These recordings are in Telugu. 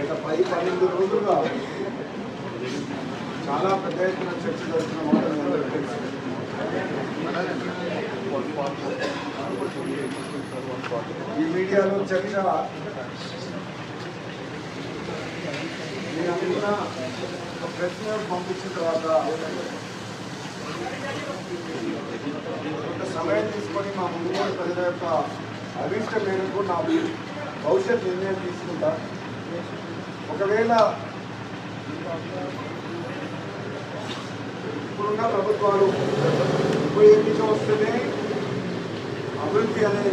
గత పది పన్నెండు రోజులుగా చాలా పెద్ద ఎత్తున చర్చ జరుగుతున్న మాట మీ అందరికీ తెలుసు. ఈ మీడియాలో చర్చ నేను అనుకున్న ఒక ప్రెస్ నోట్ పంపించిన తర్వాత కొంత సమయం తీసుకొని మా ముందు ప్రజల యొక్క అభిష్ట మేరకు నా భవిష్యత్ నిర్ణయం తీసుకుంటా ఒకవేళ ఇప్పుడున్న ప్రభుత్వాలు ఇప్పుడు ఎన్నిక వస్తేనే అభివృద్ధి అనే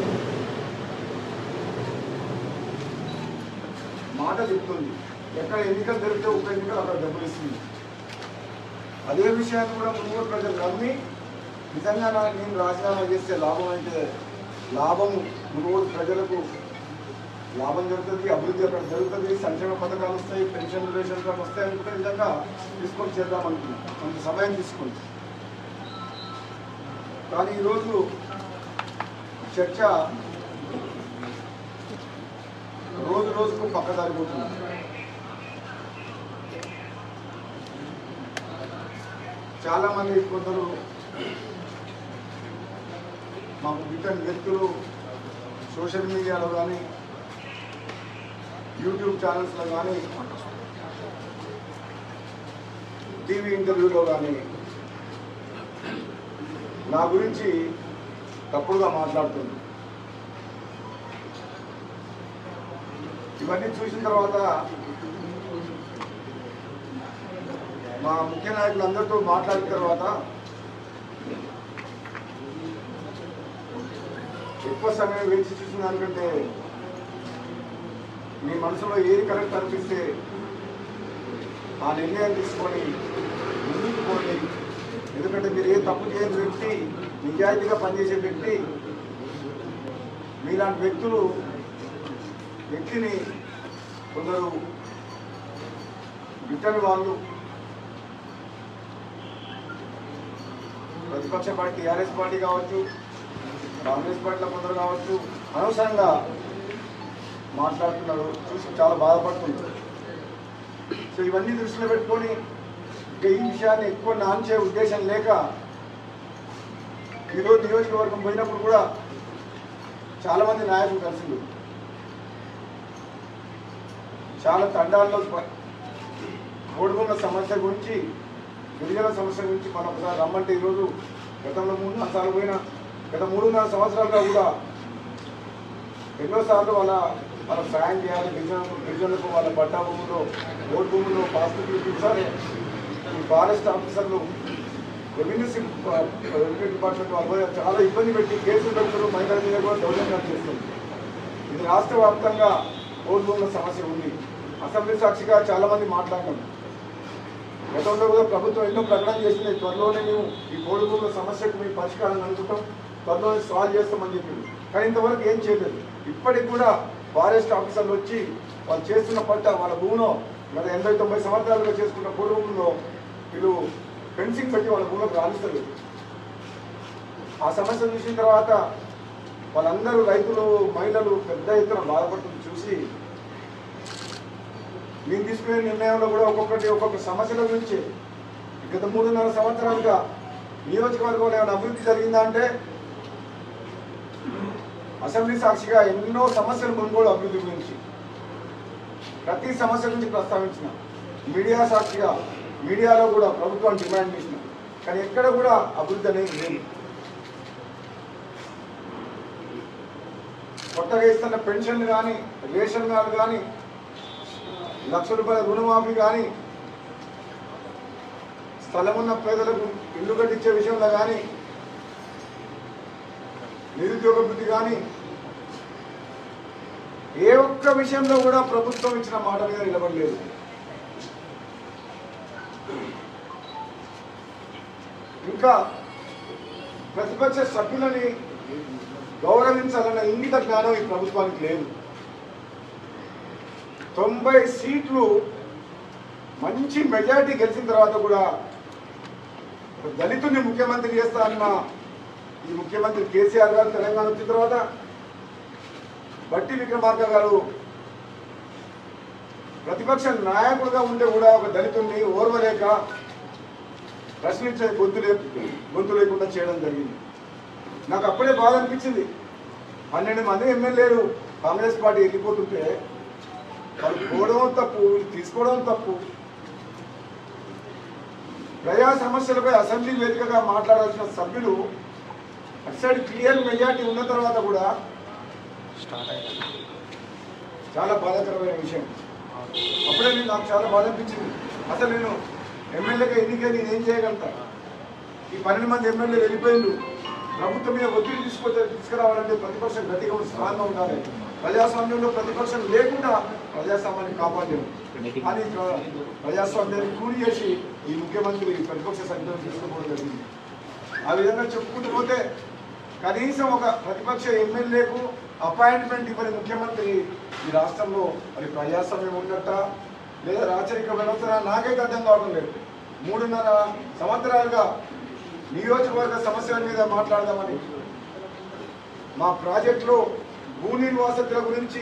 మాట చెప్తుంది ఎక్కడ ఎన్నికలు జరిగితే ఒక ఎన్నికలు అక్కడ దెబ్బలిస్తుంది అదే విషయాన్ని కూడా ముందు ప్రజలు నమ్మి నిజంగా నా- నేను రాజీనామా చేస్తే లాభం అయితే లాభము ముందు ప్రజలకు లాభం జరుగుతుంది అభివృద్ధి అక్కడ జరుగుతుంది సంక్షేమ పథకాలు వస్తాయి పెన్షన్ రేషన్ కార్డు వస్తాయి అనుకునే విధంగా తీసుకొని చేద్దాం అనుకున్నాం కొంత సమయం తీసుకుంది కానీ ఈరోజు చర్చ రోజు రోజుకు పక్కదారిపోతుంది చాలా మంది కొందరు మాకు గిట్టని వ్యక్తులు సోషల్ మీడియాలో కానీ యూట్యూబ్ ఛానల్స్లో కానీ టీవీ ఇంటర్వ్యూలో కానీ నా గురించి తప్పుడుగా మాట్లాడుతుంది ఇవన్నీ చూసిన తర్వాత మా ముఖ్య నాయకులందరితో మాట్లాడిన తర్వాత ఎక్కువ సమయం వేచి చూసిన దానికంటే మీ మనసులో ఏది కరెక్ట్ అనిపిస్తే ఆ నిర్ణయం తీసుకొని ముందుకు పోండి ఎందుకంటే మీరు ఏ తప్పు చేయని వ్యక్తి నిజాయితీగా పనిచేసే వ్యక్తి మీలాంటి వ్యక్తులు వ్యక్తిని కొందరు గిట్టని వాళ్ళు ప్రతిపక్ష పార్టీ టీఆర్ఎస్ పార్టీ కావచ్చు కాంగ్రెస్ పార్టీలో కొందరు కావచ్చు అనవసరంగా మాట్లాడుతున్నారు చూసి చాలా బాధపడుతున్నారు సో ఇవన్నీ దృష్టిలో పెట్టుకొని ఇక ఈ విషయాన్ని ఎక్కువ నాంచే ఉద్దేశం లేక ఈరోజు నియోజకవర్గం పోయినప్పుడు కూడా చాలామంది నాయకులు కలిసిండు చాలా తండాల్లో ఓడిపోయిన సమస్య గురించి గిరిజన సమస్య గురించి మనం ఒకసారి రమ్మంటే ఈరోజు గతంలో మూడు నాలుగు సార్లు పోయినా గత మూడున్నర సంవత్సరాలుగా కూడా ఎన్నోసార్లు వాళ్ళ వాళ్ళ సాయం చేయాలి గిరిజన గిరిజనులకు వాళ్ళ పట్టా భూముల్లో ఓటు భూముల్లో పాస్బుక్లు ఇప్పించాలి ఈ ఫారెస్ట్ ఆఫీసర్లు రెవెన్యూ సి- రెవెన్యూ డిపార్ట్మెంట్ వాళ్ళు కూడా చాలా ఇబ్బంది పెట్టి కేసులు పెడుతున్నారు మహిళల మీద కూడా దౌర్జన్యాలు చేస్తుంది ఇది రాష్ట్ర వ్యాప్తంగా ఓటు భూముల సమస్య ఉంది అసెంబ్లీ సాక్షిగా చాలా మంది మాట్లాడినాం గతంలో కూడా ప్రభుత్వం ఎన్నో ప్రకటన చేసింది త్వరలోనే మేము ఈ కోడి భూముల సమస్యకు మేము పరిష్కారం అనుకుంటాం త్వరలోనే సాల్వ్ చేస్తామని చెప్పింది కానీ ఇంతవరకు ఏం చేయలేదు ఇప్పటికి కూడా ఫారెస్ట్ ఆఫీసర్లు వచ్చి వాళ్ళు చేస్తున్న పంట వాళ్ళ భూమిలో గత ఎనభై తొంభై సంవత్సరాలుగా చేసుకున్న కోడి భూముల్లో వీళ్ళు ఫెన్సింగ్ పెట్టి వాళ్ళ భూమిలోకి రాణిస్తారు ఆ సమస్య చూసిన తర్వాత వాళ్ళందరూ రైతులు మహిళలు పెద్ద ఎత్తున బాధపడుతుంది చూసి మేము తీసుకునే నిర్ణయంలో కూడా ఒక్కొక్కటి ఒక్కొక్క సమస్యల గురించి గత మూడున్నర సంవత్సరాలుగా నియోజకవర్గంలో ఏమైనా అభివృద్ధి జరిగిందా అంటే అసెంబ్లీ సాక్షిగా ఎన్నో సమస్యలు మునుగోడు అభివృద్ధి గురించి ప్రతి సమస్య గురించి ప్రస్తావించిన మీడియా సాక్షిగా మీడియాలో కూడా ప్రభుత్వాన్ని డిమాండ్ చేసిన కానీ ఎక్కడ కూడా అభివృద్ధి అనేది లేదు కొత్తగా ఇస్తున్న పెన్షన్లు కానీ రేషన్ కార్డు కానీ లక్ష రూపాయల రుణమాఫీ కానీ స్థలం ఉన్న పేదలకు ఇల్లు కట్టించే విషయంలో కానీ నిరుద్యోగ వృద్ధి కానీ ఏ ఒక్క విషయంలో కూడా ప్రభుత్వం ఇచ్చిన మాట మీద నిలబడలేదు ఇంకా ప్రతిపక్ష సభ్యులని గౌరవించాలన్న ఇంగిత జ్ఞానం ఈ ప్రభుత్వానికి లేదు తొంభై సీట్లు మంచి మెజారిటీ గెలిచిన తర్వాత కూడా ఒక దళితుని ముఖ్యమంత్రి చేస్తా అన్న ఈ ముఖ్యమంత్రి కేసీఆర్ గారు తెలంగాణ వచ్చిన తర్వాత బట్టి విక్రమార్క గారు ప్రతిపక్ష నాయకుడిగా ఉంటే కూడా ఒక దళితుడిని ఓర్వలేక ప్రశ్నించే గొంతు లే గొంతు లేకుండా చేయడం జరిగింది నాకు అప్పుడే బాధ అనిపించింది పన్నెండు మంది ఎమ్మెల్యేలు కాంగ్రెస్ పార్టీ వెళ్ళిపోతుంటే వాళ్ళు పోవడం తప్పు వీళ్ళు తీసుకోవడం తప్పు ప్రజా సమస్యలపై అసెంబ్లీ వేదికగా మాట్లాడాల్సిన సభ్యులు అటు సైడ్ క్లియర్ మెజార్టీ ఉన్న తర్వాత కూడా చాలా బాధాకరమైన విషయం అప్పుడే నేను నాకు చాలా బాధ అనిపించింది అసలు నేను ఎమ్మెల్యేగా ఎన్నికై నేను ఏం చేయగలుగుతా ఈ పన్నెండు మంది ఎమ్మెల్యేలు వెళ్ళిపోయిండు ప్రభుత్వం మీద ఒత్తిడి తీసుకొచ్చే తీసుకురావాలంటే ప్రతిపక్షం గట్టిగా ఉండి స్ట్రాంగ్గా ఉండాలి ప్రజాస్వామ్యంలో ప్రతిపక్షం లేకుండా ప్రజాస్వామ్యాన్ని కాపాడలేము కానీ ప్ర- ప్రజాస్వామ్యాన్ని కూలి చేసి ఈ ముఖ్యమంత్రి ప్రతిపక్ష సంఖ్యను తీసుకోవడం జరిగింది ఆ విధంగా చెప్పుకుంటూ పోతే కనీసం ఒక ప్రతిపక్ష ఎమ్మెల్యేకు అపాయింట్మెంట్ ఇవ్వని ముఖ్యమంత్రి ఈ రాష్ట్రంలో మరి ప్రజాస్వామ్యం ఉన్నట్ట లేదా రాచరిక వ్యవస్థ నాకైతే అర్థం కావడం లేదు మూడున్నర సంవత్సరాలుగా నియోజకవర్గ సమస్యల మీద మాట్లాడదామని మా ప్రాజెక్టులో భూ నిర్వాసితుల గురించి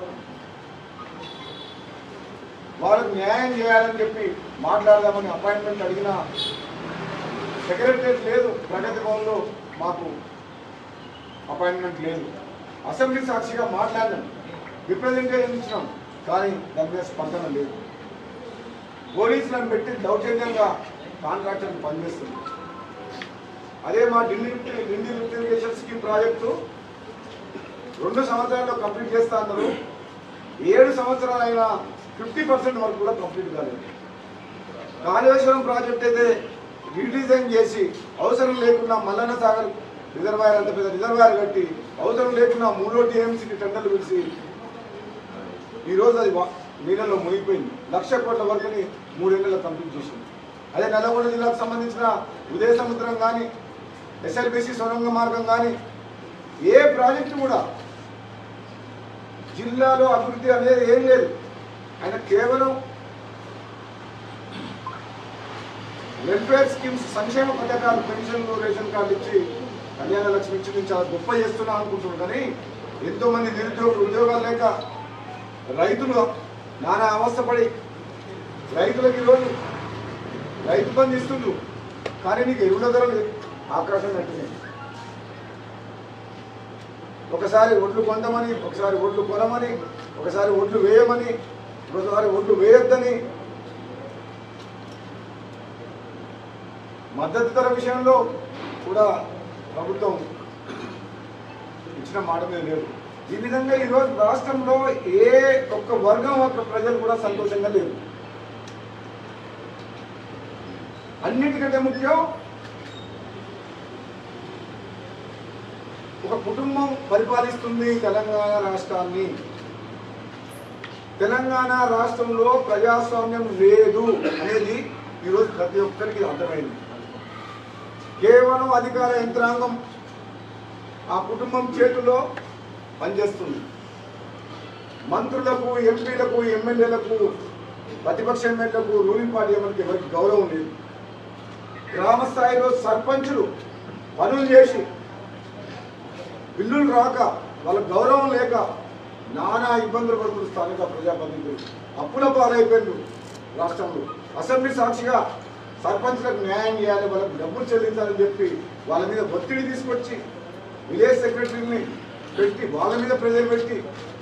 వాళ్ళకు న్యాయం చేయాలని చెప్పి మాట్లాడదామని అపాయింట్మెంట్ అడిగిన సెక్రటరేట్ లేదు ప్రగతి భవన్లో మాకు అపాయింట్మెంట్ లేదు అసెంబ్లీ సాక్షిగా మాట్లాడినాం రిప్రజెంటేషన్ ఇచ్చినాం కానీ దాని మీద స్పందన లేదు పోలీసులను పెట్టి దౌర్జన్యంగా కాంట్రాక్టర్ని పనిచేస్తుంది అదే మా Delhi Delhi lift irrigation scheme project రెండు సంవత్సరాల్లో కంప్లీట్ చేస్తా అన్నారు ఏడు సంవత్సరాలైనా ఫిఫ్టీ పర్సెంట్ వరకు కూడా కంప్లీట్ కాలేదు కాళేశ్వరం ప్రాజెక్ట్ అయితే రీడిజైన్ చేసి అవసరం లేకుండా మల్లన్న సాగర్ రిజర్వాయర్ అంత పెద్ద రిజర్వాయర్ కట్టి అవసరం లేకుండా మూడో టీఎంసీకి టెండర్లు పిలిచి ఈరోజు అది వా- నీళ్ళలో మునిగిపోయింది లక్ష కోట్ల వరకుని మూడేళ్లలో కంప్లీట్ చేసింది అదే నల్లగొండ జిల్లాకు సంబంధించిన ఉదయ సముద్రం కానీ ఎస్ఎల్బిసి సొరంగ మార్గం కానీ ఏ ప్రాజెక్టు కూడా జిల్లాలో అభివృద్ధి అనేది ఏం లేదు ఆయన కేవలం వెల్ఫేర్ స్కీమ్స్ సంక్షేమ పథకాలు పెన్షన్లు రేషన్ కార్డు ఇచ్చి కళ్యాణ లక్ష్మి ఇచ్చి నేను చాలా గొప్ప చేస్తున్నా అనుకుంటున్నాను కానీ ఎంతో మంది నిరుద్యోగులు ఉద్యోగాలు లేక రైతులు నానా అవస్థపడి రైతులకు ఈరోజు రైతు బంధు ఇస్తుండ్రు కానీ నీకు ఎరువుల ధరలు ఆకాశం కట్టినాయి ఒకసారి ఒడ్లు కొందమని ఒకసారి ఒడ్లు కొనమని ఒకసారి ఒడ్లు వేయమని ఒకసారి ఒడ్లు వేయొద్దని మద్దతు ధర విషయంలో కూడా ప్రభుత్వం ఇచ్చిన మాట మీద లేదు ఈ విధంగా ఈరోజు రాష్ట్రంలో ఏ ఒక్క వర్గం ఒక్క ప్రజలు కూడా సంతోషంగా లేరు అన్నిటికంటే ముఖ్యం ఒక కుటుంబం పరిపాలిస్తుంది తెలంగాణ రాష్ట్రాన్ని తెలంగాణ రాష్ట్రంలో ప్రజాస్వామ్యం లేదు అనేది ఈరోజు ప్రతి ఒక్కరికి అర్థమైంది కేవలం అధికార యంత్రాంగం ఆ కుటుంబం చేతిలో పనిచేస్తుంది మంత్రులకు ఎంపీలకు ఎమ్మెల్యేలకు ప్రతిపక్ష ఎమ్మెల్యేలకు రూలింగ్ పార్టీ ఎవరికి ఎవరికి గౌరవం లేదు గ్రామ స్థాయిలో సర్పంచులు పనులు చేసి బిల్లులు రాక వాళ్ళ గౌరవం లేక నానా ఇబ్బందులు పడుతున్న స్థానిక ప్రజాప్రతినిధులు అప్పుల పాలైపోయిండు రాష్ట్రంలో అసెంబ్లీ సాక్షిగా సర్పంచ్లకు న్యాయం చేయాలి వాళ్ళకి డబ్బులు చెల్లించాలని చెప్పి వాళ్ళ మీద ఒత్తిడి తీసుకొచ్చి విలేజ్ సెక్రటరీని పెట్టి వాళ్ళ మీద ప్రెజర్ పెట్టి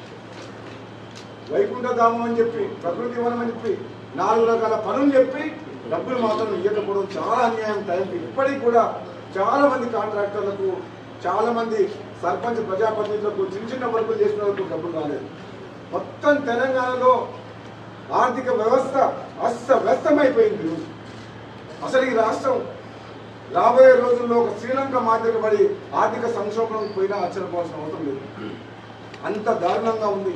వైకుంఠ ధామం అని చెప్పి ప్రకృతి వనం అని చెప్పి నాలుగు రకాల పనులు చెప్పి డబ్బులు మాత్రం ఇవ్వకపోవడం చాలా అన్యాయం టైంకి ఇప్పటికి కూడా చాలా మంది కాంట్రాక్టర్లకు చాలా మంది సర్పంచ్ ప్రజాప్రతినిధులకు చిన్న చిన్న వర్కులు చేసిన వాళ్ళకు డబ్బులు రాలేదు మొత్తం తెలంగాణలో ఆర్థిక వ్యవస్థ అస్తవ్యస్తమైపోయింది ఈరోజు. అసలు ఈ రాష్ట్రం రాబోయే రోజుల్లో ఒక శ్రీలంక మాదిరిగా పడి ఆర్థిక సంక్షోభం పోయినా ఆశ్చర్యపోవాల్సిన అవసరం లేదు అంత దారుణంగా ఉంది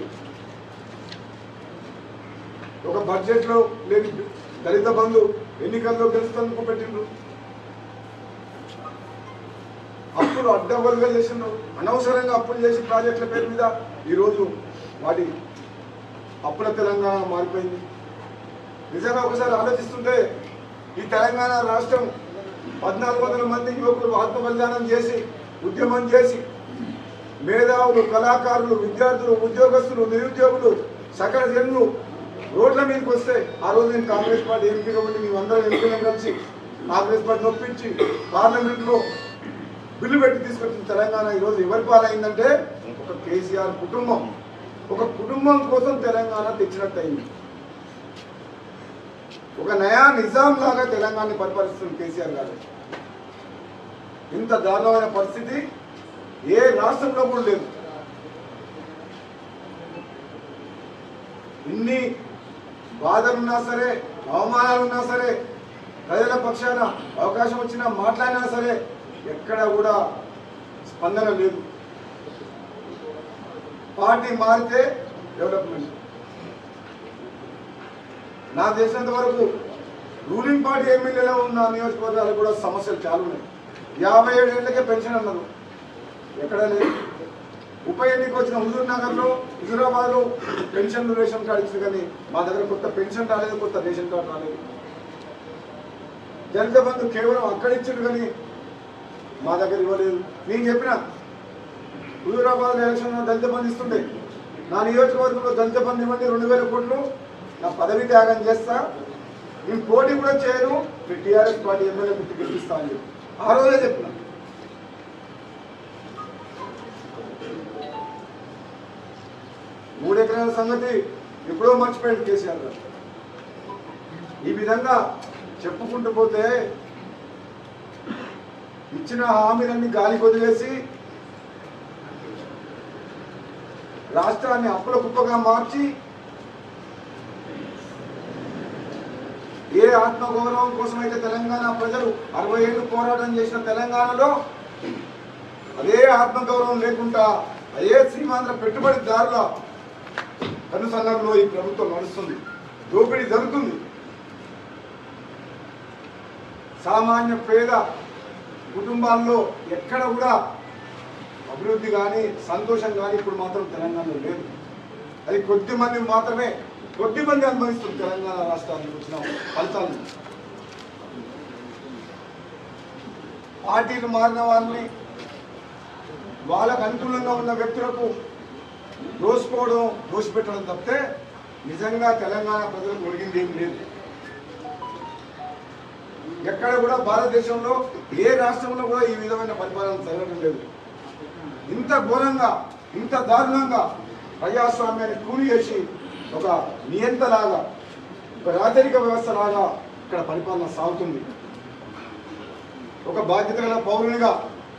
ఒక బడ్జెట్లో లేని దళిత బంధు ఎన్నికల్లో గెలుస్తందుకు పెట్టిండ్రు అప్పులు అడ్డగోలుగా చేసిండ్రు అనవసరంగా అప్పులు చేసి ప్రాజెక్టుల పేరు మీద ఈరోజు వాటి అప్పుల తెలంగాణ మారిపోయింది నిజంగా ఒకసారి ఆలోచిస్తుంటే ఈ తెలంగాణ రాష్ట్రం పద్నాలుగు వందల మంది యువకులు ఆత్మ బలిదానం చేసి ఉద్యమం చేసి మేధావులు కళాకారులు విద్యార్థులు ఉద్యోగస్తులు నిరుద్యోగులు సకల జనులు రోడ్ల మీదకి వస్తే ఆ రోజు నేను కాంగ్రెస్ పార్టీ ఎంపీగా ఉండి మేమందరం ఎంపీలను కలిసి కాంగ్రెస్ పార్టీ ఒప్పించి పార్లమెంట్లో బిల్లు పెట్టి తీసుకొచ్చిన తెలంగాణ ఈరోజు ఎవరి పాలైందంటే ఒక కేసీఆర్ కుటుంబం ఒక కుటుంబం కోసం తెలంగాణ తెచ్చినట్టు అయింది ఒక నయా నిజాం లాగా తెలంగాణ పరిపాలిస్తుంది కేసీఆర్ గారు ఇంత దారుణమైన పరిస్థితి ఏ రాష్ట్రంలో కూడా లేదు ఇన్ని బాధలున్నా సరే అవమానాలున్నా సరే ప్రజల పక్షాన అవకాశం వచ్చినా మాట్లాడినా సరే ఎక్కడ కూడా స్పందన లేదు పార్టీ మారితే డెవలప్మెంట్ నాకు తెలిసినంత వరకు రూలింగ్ పార్టీ ఎమ్మెల్యేలో ఉన్న నియోజకవర్గాలు కూడా సమస్యలు చాలా ఉన్నాయి యాభై ఏడు ఏళ్ళకే పెన్షన్ అన్నారు ఎక్కడ లేదు ఉప ఎన్నిక వచ్చిన హుజూర్ నగర్లో హుజూరాబాద్లో పెన్షన్ రేషన్ కార్డు ఇచ్చింది కానీ మా దగ్గర కొత్త పెన్షన్ రాలేదు కొత్త రేషన్ కార్డు రాలేదు దళిత బంధు కేవలం అక్కడ ఇచ్చిండు కానీ మా దగ్గర ఇవ్వలేదు నేను చెప్పిన హుజూరాబాద్ ఎలక్షన్ దళిత బంధు ఇస్తుండే నా నియోజకవర్గంలో దళిత బంధు ఇవ్వండి రెండు వేల కోట్లు నా పదవి త్యాగం చేస్తా నేను పోటీ కూడా చేయను మీ టీఆర్ఎస్ పార్టీ ఎమ్మెల్యే గుర్తు గెలిపిస్తా అని చెప్పి ఆ రోజే చెప్పిన మూడు ఎకరాల సంగతి ఎప్పుడో మర్చిపోయాడు కేసీఆర్ గారు ఈ విధంగా చెప్పుకుంటూ పోతే ఇచ్చిన హామీలన్నీ గాలికి వదిలేసి రాష్ట్రాన్ని అప్పుల కుప్పగా మార్చి ఏ ఆత్మగౌరవం కోసమైతే తెలంగాణ ప్రజలు అరవై ఏళ్ళు పోరాటం చేసిన తెలంగాణలో అదే ఆత్మగౌరవం లేకుండా అదే సీమాంధ్ర పెట్టుబడిదారుల కనుసన్నల్లో ఈ ప్రభుత్వం నడుస్తుంది దోపిడీ జరుగుతుంది సామాన్య పేద కుటుంబాల్లో ఎక్కడ కూడా అభివృద్ధి కానీ సంతోషం కానీ ఇప్పుడు మాత్రం తెలంగాణలో లేదు అది కొద్ది మంది మాత్రమే కొద్ది మంది అనుభవిస్తుంది తెలంగాణ రాష్ట్రానికి వచ్చిన ఫలితాలను పార్టీలు మారిన వారిని వాళ్ళకు అనుకూలంగా ఉన్న వ్యక్తులకు దోసుకోవడం దోసిపెట్టడం తప్పితే నిజంగా తెలంగాణ ప్రజలకు ఒరిగింది ఏం లేదు ఎక్కడ కూడా భారతదేశంలో ఏ రాష్ట్రంలో కూడా ఈ విధమైన పరిపాలన జరగడం లేదు ఇంత ఘోరంగా ఇంత దారుణంగా ప్రజాస్వామ్యాన్ని కూలి చేసి ఒక నియంతలాగా ఒక రాజరిక వ్యవస్థ లాగా ఇక్కడ పరిపాలన సాగుతుంది ఒక బాధ్యత గల పౌరునిగా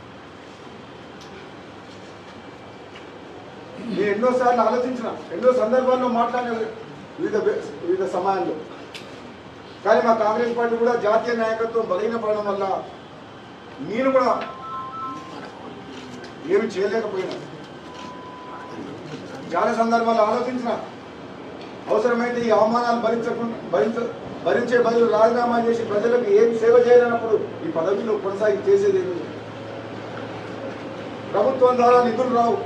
నేను ఎన్నోసార్లు ఆలోచించిన ఎన్నో సందర్భాల్లో మాట్లాడిన వివిధ వివిధ సమయాల్లో కానీ మా కాంగ్రెస్ పార్టీ కూడా జాతీయ నాయకత్వం బలహీనపడడం వల్ల నేను కూడా ఏమి చేయలేకపోయినా చాలా సందర్భాల్లో ఆలోచించిన అవసరమైతే ఈ అవమానాలు భరించకుండా భరించ భరించే బదులు రాజీనామా చేసి ప్రజలకు ఏం సేవ చేయాలన్నప్పుడు ఈ పదవిలో కొనసాగి చేసేది ఏమీ లేదు. ప్రభుత్వం ద్వారా నిధులు రావు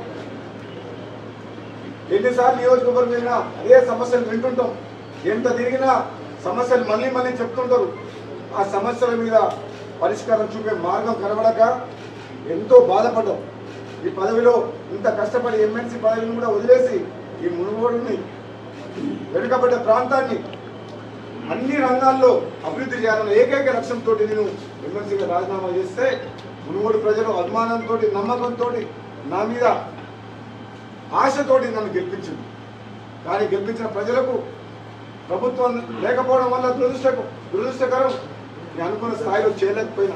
ఎన్నిసార్లు నియోజకవర్గం వెళ్ళినా అదే సమస్యలు వింటుంటాం ఎంత తిరిగినా సమస్యలు మళ్ళీ మళ్ళీ చెప్తుంటారు ఆ సమస్యల మీద పరిష్కారం చూపే మార్గం కనబడక ఎంతో బాధపడ్డాం ఈ పదవిలో ఇంత కష్టపడి ఎమ్మెల్సీ పదవిని కూడా వదిలేసి ఈ మునుగోడుని వెనుకబడ్డ ప్రాంతాన్ని అన్ని రంగాల్లో అభివృద్ధి చేయాలన్న ఏకైక లక్ష్యంతో నేను ఎమ్మెల్సీగా రాజీనామా చేస్తే మునుగోడు ప్రజలు అభిమానంతో నమ్మకంతో నా మీద ఆశతోటి నన్ను గెలిపించింది కానీ గెలిపించిన ప్రజలకు ప్రభుత్వం లేకపోవడం వల్ల దురదృష్టకు దురదృష్టకరం నేను అనుకున్న స్థాయిలో చేయలేకపోయినా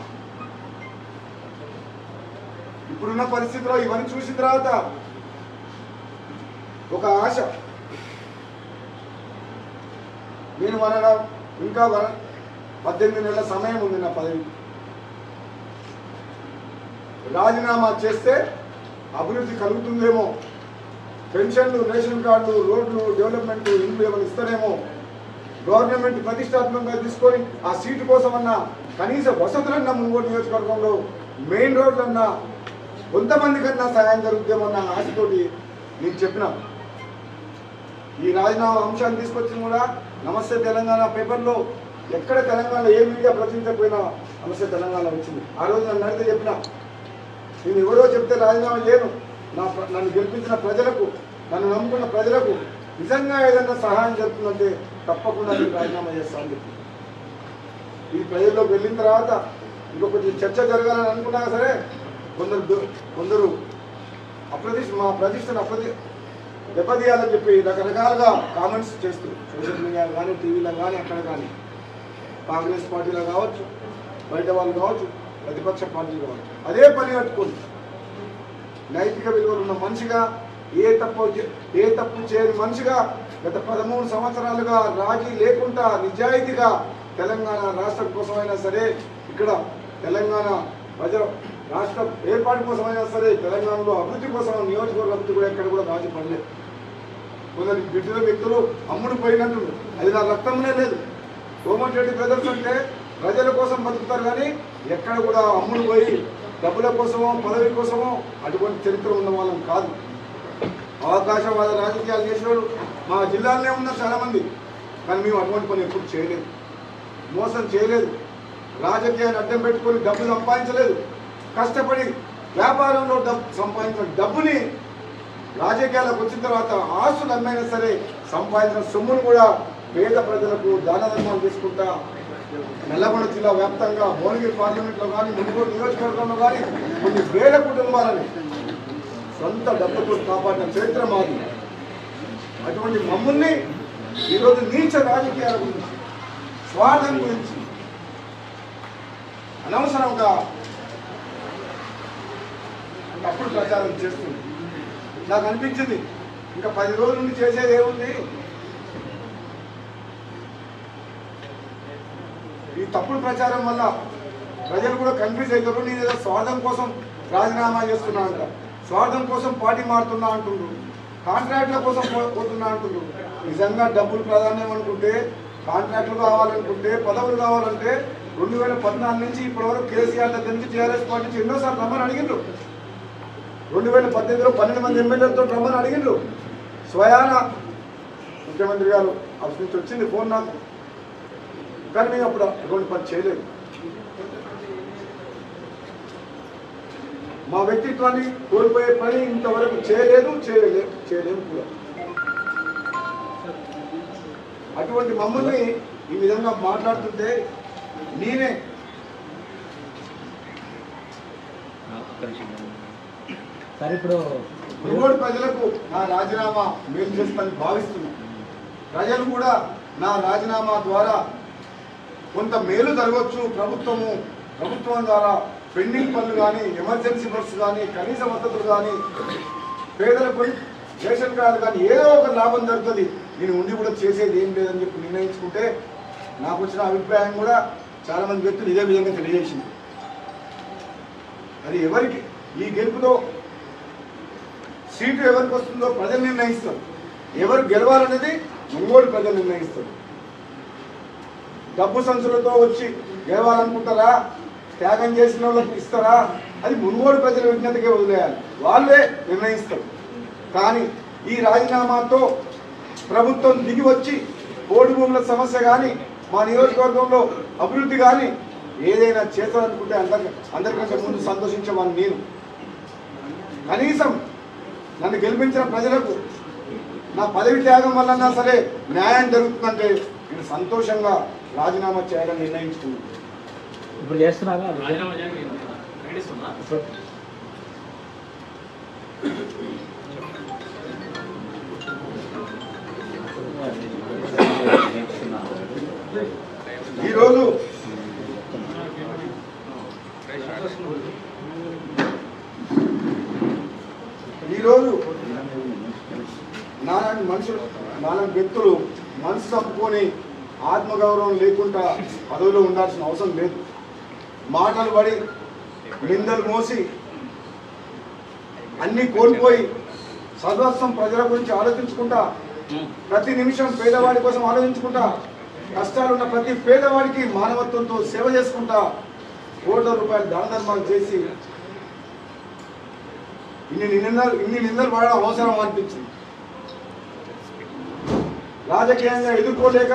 ఇప్పుడున్న పరిస్థితిలో ఇవన్నీ చూసిన తర్వాత ఒక ఆశ నేను వనడం ఇంకా వన పద్దెనిమిది నెలల సమయం ఉంది నా పదవి రాజీనామా చేస్తే అభివృద్ధి కలుగుతుందేమో పెన్షన్లు రేషన్ కార్డులు రోడ్లు డెవలప్మెంట్ ఇండ్లు ఏమైనా ఇస్తారేమో గవర్నమెంట్ ప్రతిష్టాత్మకంగా తీసుకొని ఆ సీటు కోసమన్నా కనీస వసతులన్నా మునుగోడు నియోజకవర్గంలో మెయిన్ రోడ్లన్నా కొంతమంది కన్నా సహాయం జరుగుతుందేమన్న ఆశతోటి నేను చెప్పిన ఈ రాజీనామా అంశాన్ని తీసుకొచ్చిన కూడా నమస్తే తెలంగాణ పేపర్లో ఎక్కడ తెలంగాణలో ఏ మీడియా ప్రచురించకపోయినా నమస్తే తెలంగాణ వచ్చింది ఆ రోజు నన్ను అడిగితే చెప్పిన నేను ఎవరో చెప్తే రాజీనామా చేయను నా ప్ర- నన్ను గెలిపించిన ప్రజలకు నన్ను నమ్ముకున్న ప్రజలకు నిజంగా ఏదైనా సహాయం జరుగుతుందంటే తప్పకుండా నేను రాజీనామా చేస్తాను చెప్పి ఈ ప్రజల్లోకి వెళ్ళిన తర్వాత ఇంకో కొంచెం చర్చ జరగాలని అనుకున్నా సరే కొందరు దు- కొందరు అప్రతిష్ట మా ప్రతిష్టను అప్రతి దెబ్బతీయాలని చెప్పి రకరకాలుగా కామెంట్స్ చేస్తూ సోషల్ మీడియాలో కానీ టీవీలో కానీ అక్కడ కానీ కాంగ్రెస్ పార్టీలో కావచ్చు బయట వాళ్ళు కావచ్చు ప్రతిపక్ష పార్టీలు కావచ్చు అదే పని కట్టుకొని నైతిక విలువలు ఉన్న మనిషిగా ఏ తప్పు చే- ఏ తప్పు చేయని మనిషిగా గత పదమూడు సంవత్సరాలుగా రాజీ లేకుండా నిజాయితీగా తెలంగాణ రాష్ట్రం కోసమైనా సరే ఇక్కడ తెలంగాణ ప్రజల రాష్ట్ర ఏర్పాటు కోసమైనా సరే తెలంగాణలో అభివృద్ధి కోసం నియోజకవర్గ అభివృద్ధి కూడా ఎక్కడ కూడా రాజీ పడలేదు కొందరు బిడ్డల వ్యక్తులు అమ్ముడు పోయినట్టు అది నా రక్తంలో లేదు కోమటిరెడ్డి బ్రదర్స్ అంటే ప్రజల కోసం బతుకుతారు కానీ ఎక్కడ కూడా అమ్ముడు పోయి డబ్బుల కోసమో పదవి కోసమో అటువంటి చరిత్ర ఉన్న వాళ్ళం కాదు అవకాశవాద రాజకీయాలు చేసేవాడు మా జిల్లాలోనే ఉన్నారు చాలామంది కానీ మేము అటువంటి పని ఎప్పుడు చేయలేదు మోసం చేయలేదు రాజకీయాన్ని అడ్డం పెట్టుకొని డబ్బు సంపాదించలేదు కష్టపడి వ్యాపారంలో డబ్బు సంపాదించిన డబ్బుని రాజకీయాలకు వచ్చిన తర్వాత ఆస్తులు అమ్మైనా సరే సంపాదించిన సొమ్మును కూడా పేద ప్రజలకు దాన ధర్మాలు తీసుకుంటా నల్లగొండ జిల్లా వ్యాప్తంగా భువనగిరి పార్లమెంట్లో కానీ మునుగోడు నియోజకవర్గంలో కానీ కొన్ని వేల కుటుంబాలని సొంత డబ్బుతో కాపాడిన చరిత్ర మాది అటువంటి మమ్మల్ని ఈరోజు నీచ రాజకీయాల గురించి స్వార్థం గురించి అనవసరంగా తప్పుడు ప్రచారం చేస్తుంది నాకు అనిపించింది ఇంకా పది రోజుల నుండి చేసేది ఏముంది ఈ తప్పుడు ప్రచారం వల్ల ప్రజలు కూడా కన్ఫ్యూజ్ అవుతారు నేను ఏదో స్వార్థం కోసం రాజీనామా చేస్తున్నా అంట స్వార్థం కోసం పార్టీ మారుతున్నా అంటుండ్రు కాంట్రాక్ట్ల కోసం పో- పోతున్నా అంటుండ్రు నిజంగా డబ్బులు ప్రాధాన్యం అనుకుంటే కాంట్రాక్ట్లు కావాలనుకుంటే పదవులు కావాలంటే రెండు వేల పద్నాలుగు నుంచి ఇప్పటివరకు కేసీఆర్ దగ్గర నుంచి టీఆర్ఎస్ పార్టీ నుంచి ఎన్నోసార్లు రమ్మని అడిగిండ్రు రెండు వేల పద్దెనిమిదిలో పన్నెండు మంది ఎమ్మెల్యేలతో రమ్మని అడిగిండ్రు స్వయాన ముఖ్యమంత్రి గారు అక్కడి నుంచి వచ్చింది ఫోన్ నాకు కానీ మేము అప్పుడు అటువంటి పని చేయలేదు మా వ్యక్తిత్వాన్ని కోల్పోయే పని ఇంతవరకు చేయలేదు చేయలేదు చేయలేము కూడా అటువంటి మమ్మల్ని ఈ విధంగా మాట్లాడుతుంటే నేనే సార్ ఇప్పుడు మునుగోడు ప్రజలకు నా రాజీనామా మేలు చేస్తానని భావిస్తున్నాను ప్రజలు కూడా నా రాజీనామా ద్వారా కొంత మేలు జరగవచ్చు ప్రభుత్వము ప్రభుత్వం ద్వారా పెండింగ్ పనులు కానీ ఎమర్జెన్సీ బస్సు కానీ కనీస మద్దతులు కానీ పేదలకు రేషన్ కార్డు కానీ ఏదో ఒక లాభం జరుగుతుంది నేను ఉండి కూడా చేసేది ఏం లేదని చెప్పి నిర్ణయించుకుంటే నాకు వచ్చిన అభిప్రాయం కూడా చాలా మంది వ్యక్తులు ఇదే విధంగా తెలియజేసింది అది ఎవరికి ఈ గెలుపుతో సీటు ఎవరికి వస్తుందో ప్రజలు నిర్ణయిస్తారు ఎవరు గెలవాలనేది మునుగోడు ప్రజలు నిర్ణయిస్తారు డబ్బు సంచులతో వచ్చి గెలవాలనుకుంటారా త్యాగం చేసిన వాళ్ళకి ఇస్తారా అది మునుగోడు ప్రజల విజ్ఞతకే వదిలేయాలి వాళ్ళే నిర్ణయిస్తారు కానీ ఈ రాజీనామాతో ప్రభుత్వం దిగి వచ్చి ఓడి భూముల సమస్య కానీ మా నియోజకవర్గంలో అభివృద్ధి కానీ ఏదైనా చేస్తారనుకుంటే అందరి అందరికంటే ముందు సంతోషించమని నేను కనీసం నన్ను గెలిపించిన ప్రజలకు నా పదవి త్యాగం వల్లన్నా సరే న్యాయం జరుగుతుందంటే నేను సంతోషంగా రాజీనామా చేయాలని నిర్ణయించుకున్నాను ఇప్పుడు చేస్తున్నారా రాజీనామా చేయండి ఖండిస్తున్నా ఇప్పుడు ఈరోజు ఈరోజు నాలాంటి మనుషులు నాలాంటి వ్యక్తులు మనసు తప్పుకొని ఆత్మగౌరవం లేకుండా పదవిలో ఉండాల్సిన అవసరం లేదు మాటలు పడి నిందలు మోసి అన్నీ కోల్పోయి సర్వస్వం ప్రజల గురించి ఆలోచించుకుంటా ప్రతి నిమిషం పేదవాడి కోసం ఆలోచించుకుంటా కష్టాలున్న ప్రతి పేదవాడికి మానవత్వంతో సేవ చేసుకుంటా కోట్ల రూపాయలు దాన ధర్మాలు చేసి ఇన్ని నిందలు ఇన్ని నిందలు పడడం అవసరం అనిపించింది రాజకీయంగా ఎదుర్కోలేక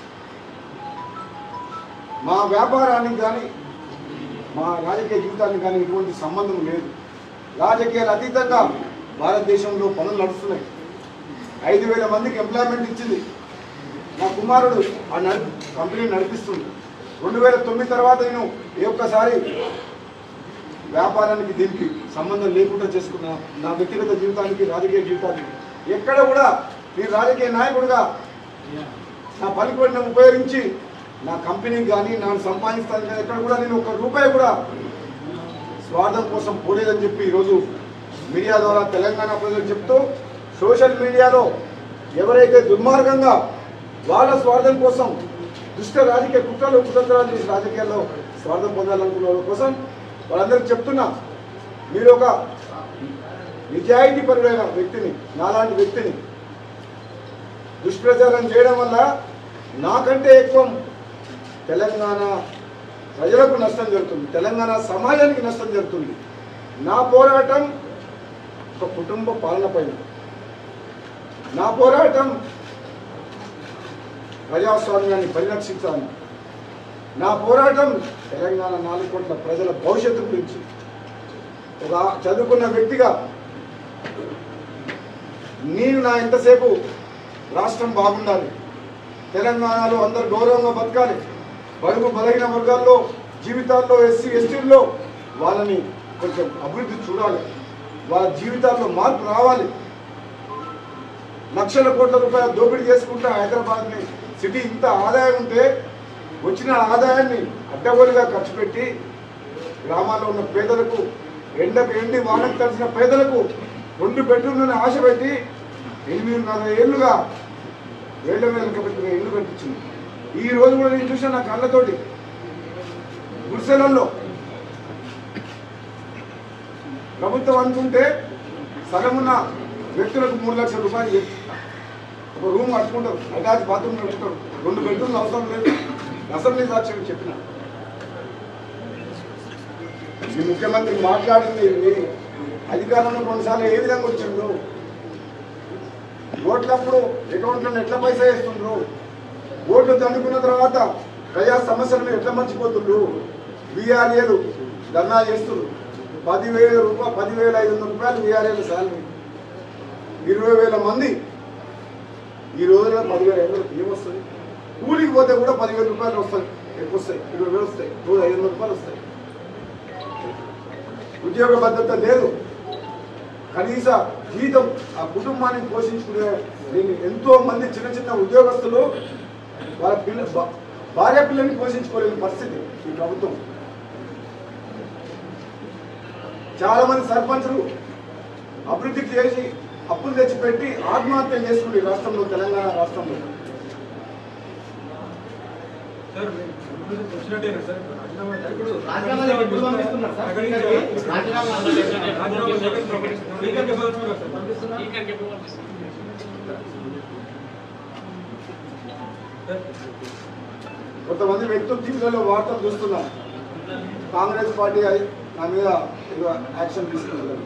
మా వ్యాపారానికి కానీ మా రాజకీయ జీవితానికి కానీ ఎటువంటి సంబంధం లేదు రాజకీయాలు అతీతంగా భారతదేశంలో పనులు నడుస్తున్నాయి ఐదు వేల మందికి ఎంప్లాయ్మెంట్ ఇచ్చింది నా కుమారుడు ఆ నడి కంపెనీ నడిపిస్తుంది రెండు వేల తొమ్మిది తర్వాత నేను ఏ ఒక్కసారి వ్యాపారానికి దీనికి సంబంధం లేకుండా చేసుకున్న నా వ్యక్తిగత జీవితానికి రాజకీయ జీవితానికి ఎక్కడ కూడా నేను రాజకీయ నాయకుడిగా నా పలుకుబడిని ఉపయోగించి నా కంపెనీకి కానీ నా సంపాదిస్తాను కానీ ఎక్కడ కూడా నేను ఒక రూపాయి కూడా స్వార్థం కోసం పోలేదని చెప్పి ఈరోజు మీడియా ద్వారా తెలంగాణ ప్రజలకు చెప్తూ సోషల్ మీడియాలో ఎవరైతే దుర్మార్గంగా వాళ్ళ స్వార్థం కోసం దుష్ట రాజకీయ కుట్రలు కుతంత్రాలు చేసి రాజకీయాల్లో స్వార్థం పొందాలనుకున్న వాళ్ళ కోసం వాళ్ళందరికీ చెప్తున్నా మీరు ఒక నిజాయితీ పరుడైన వ్యక్తిని నాలాంటి వ్యక్తిని దుష్ప్రచారం చేయడం వల్ల నాకంటే ఎక్కువ తెలంగాణ ప్రజలకు నష్టం జరుగుతుంది తెలంగాణ సమాజానికి నష్టం జరుగుతుంది నా పోరాటం ఒక కుటుంబ పాలన పైన నా పోరాటం ప్రజాస్వామ్యాన్ని పరిరక్షించాలి నా పోరాటం తెలంగాణ నాలుగు కోట్ల ప్రజల భవిష్యత్తు గురించి ఒక చదువుకున్న వ్యక్తిగా నేను నా ఎంతసేపు రాష్ట్రం బాగుండాలి తెలంగాణలో అందరు గౌరవంగా బతకాలి బడుగు బలహీన వర్గాల్లో జీవితాల్లో ఎస్సీ ఎస్టీల్లో వాళ్ళని కొంచెం అభివృద్ధి చూడాలి వాళ్ళ జీవితాల్లో మార్పు రావాలి లక్షల కోట్ల రూపాయల దోపిడీ చేసుకుంటా హైదరాబాద్ని సిటీ ఇంత ఆదాయం ఉంటే వచ్చిన ఆదాయాన్ని అడ్డగోలుగా ఖర్చు పెట్టి గ్రామాల్లో ఉన్న పేదలకు ఎండకు ఎండి వానకు తడిసిన పేదలకు రెండు బెడ్రూమ్లను ఆశ పెట్టి ఎనిమిదిన్నర ఏళ్ళుగా వేళ్ల మీద పెట్టిన ఇల్లు కనిపించింది ఈ రోజు కూడా నేను చూసాను నా కళ్ళతోటి గుడిసెలల్లో ప్రభుత్వం అనుకుంటే సగమున్న వ్యక్తులకు మూడు లక్షల రూపాయలు ఇయ్యొచ్చు. ఒక రూమ్ కట్టుకుంటారు అటాచ్ బాత్రూమ్ కట్టుకుంటారు రెండు బెడ్రూమ్లు అవసరం లేదు అసెంబ్లీ సాక్ష్యం చెప్పిన ఈ ముఖ్యమంత్రి మాట్లాడింది మీ అధికారంలో కొన్నిసార్లు ఏ విధంగా వచ్చిండ్రు ఓట్లప్పుడు అకౌంట్లో ఎట్లా పైసా వేస్తుండ్రు ఓట్లు దండుకున్న తర్వాత ప్రజా సమస్యలను ఎట్లా మర్చిపోతుండ్రు బీఆర్ఏలు ధర్నా చేస్తుండ్రు పదివేల రూపాయలు పదివేల ఐదు వందల రూపాయలు బీఆర్ఏలు శాలరీ ఇరవై వేల మంది ఈ రోజున పదివేల ఐదు వందలు ఏమొస్తుంది కూలికి పోతే కూడా పదివేల రూపాయలు వస్తాయి ఎక్కువ వస్తాయి ఇరవై వేలు వస్తాయి రోజు ఐదు వందల రూపాయలు వస్తాయి ఉద్యోగ భద్రత లేదు కనీస జీతం ఆ కుటుంబాన్ని పోషించుకునే దీన్ని ఎంతో మంది చిన్న చిన్న ఉద్యోగస్తులు వాళ్ళ పిల్ల భా- భార్య పిల్లల్ని పోషించుకోలేని పరిస్థితి ఈ ప్రభుత్వం చాలా మంది సర్పంచులు అభివృద్ధి చేసి అప్పులు తెచ్చిపెట్టి ఆత్మహత్య చేసుకుంది ఈ రాష్ట్రంలో తెలంగాణ రాష్ట్రంలో సార్ ఇప్పుడు వచ్చినట్టేనా సార్ రాజీనామా ఇప్పుడు రాజీనామా ఎప్పుడు పంపిస్తున్నారు సార్? రాజీనామా రాజీనామా స్పీకర్కి ఇవ్వాల్సింది కదా సార్ పంపిస్తున్నా స్పీకర్కి ఎప్పుడు పంపిస్తారు? సార్ కొంతమంది వ్యక్తులు టీవీలలో వార్తలు చూస్తున్నాం కాంగ్రెస్ పార్టీ అది నా మీద ఏదో యాక్షన్ తీసుకున్నారు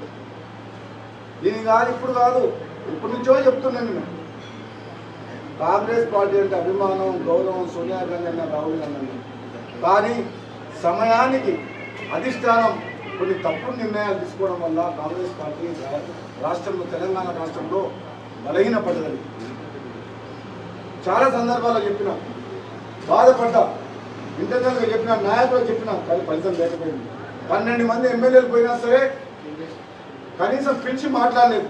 దీని కాదు ఇప్పుడు కాదు ఇప్పటి నుంచో చెప్తున్నాను నేను కాంగ్రెస్ పార్టీ అంటే అభిమానం గౌరవం సోనియా గాంధీ అన్న రాహుల్ గాంధీ అన్న కానీ సమయానికి అధిష్టానం కొన్ని తప్పుడు నిర్ణయాలు తీసుకోవడం వల్ల కాంగ్రెస్ పార్టీ రా- రాష్ట్రంలో తెలంగాణ రాష్ట్రంలో బలహీనపడ్డది చాలా సందర్భాల్లో చెప్పిన బాధపడ్డా ఇంటర్నల్గా చెప్పిన నాయకులకు చెప్పిన కానీ ఫలితం లేకపోయింది పన్నెండు మంది ఎమ్మెల్యేలు పోయినా సరే కనీసం పిలిచి మాట్లాడలేదు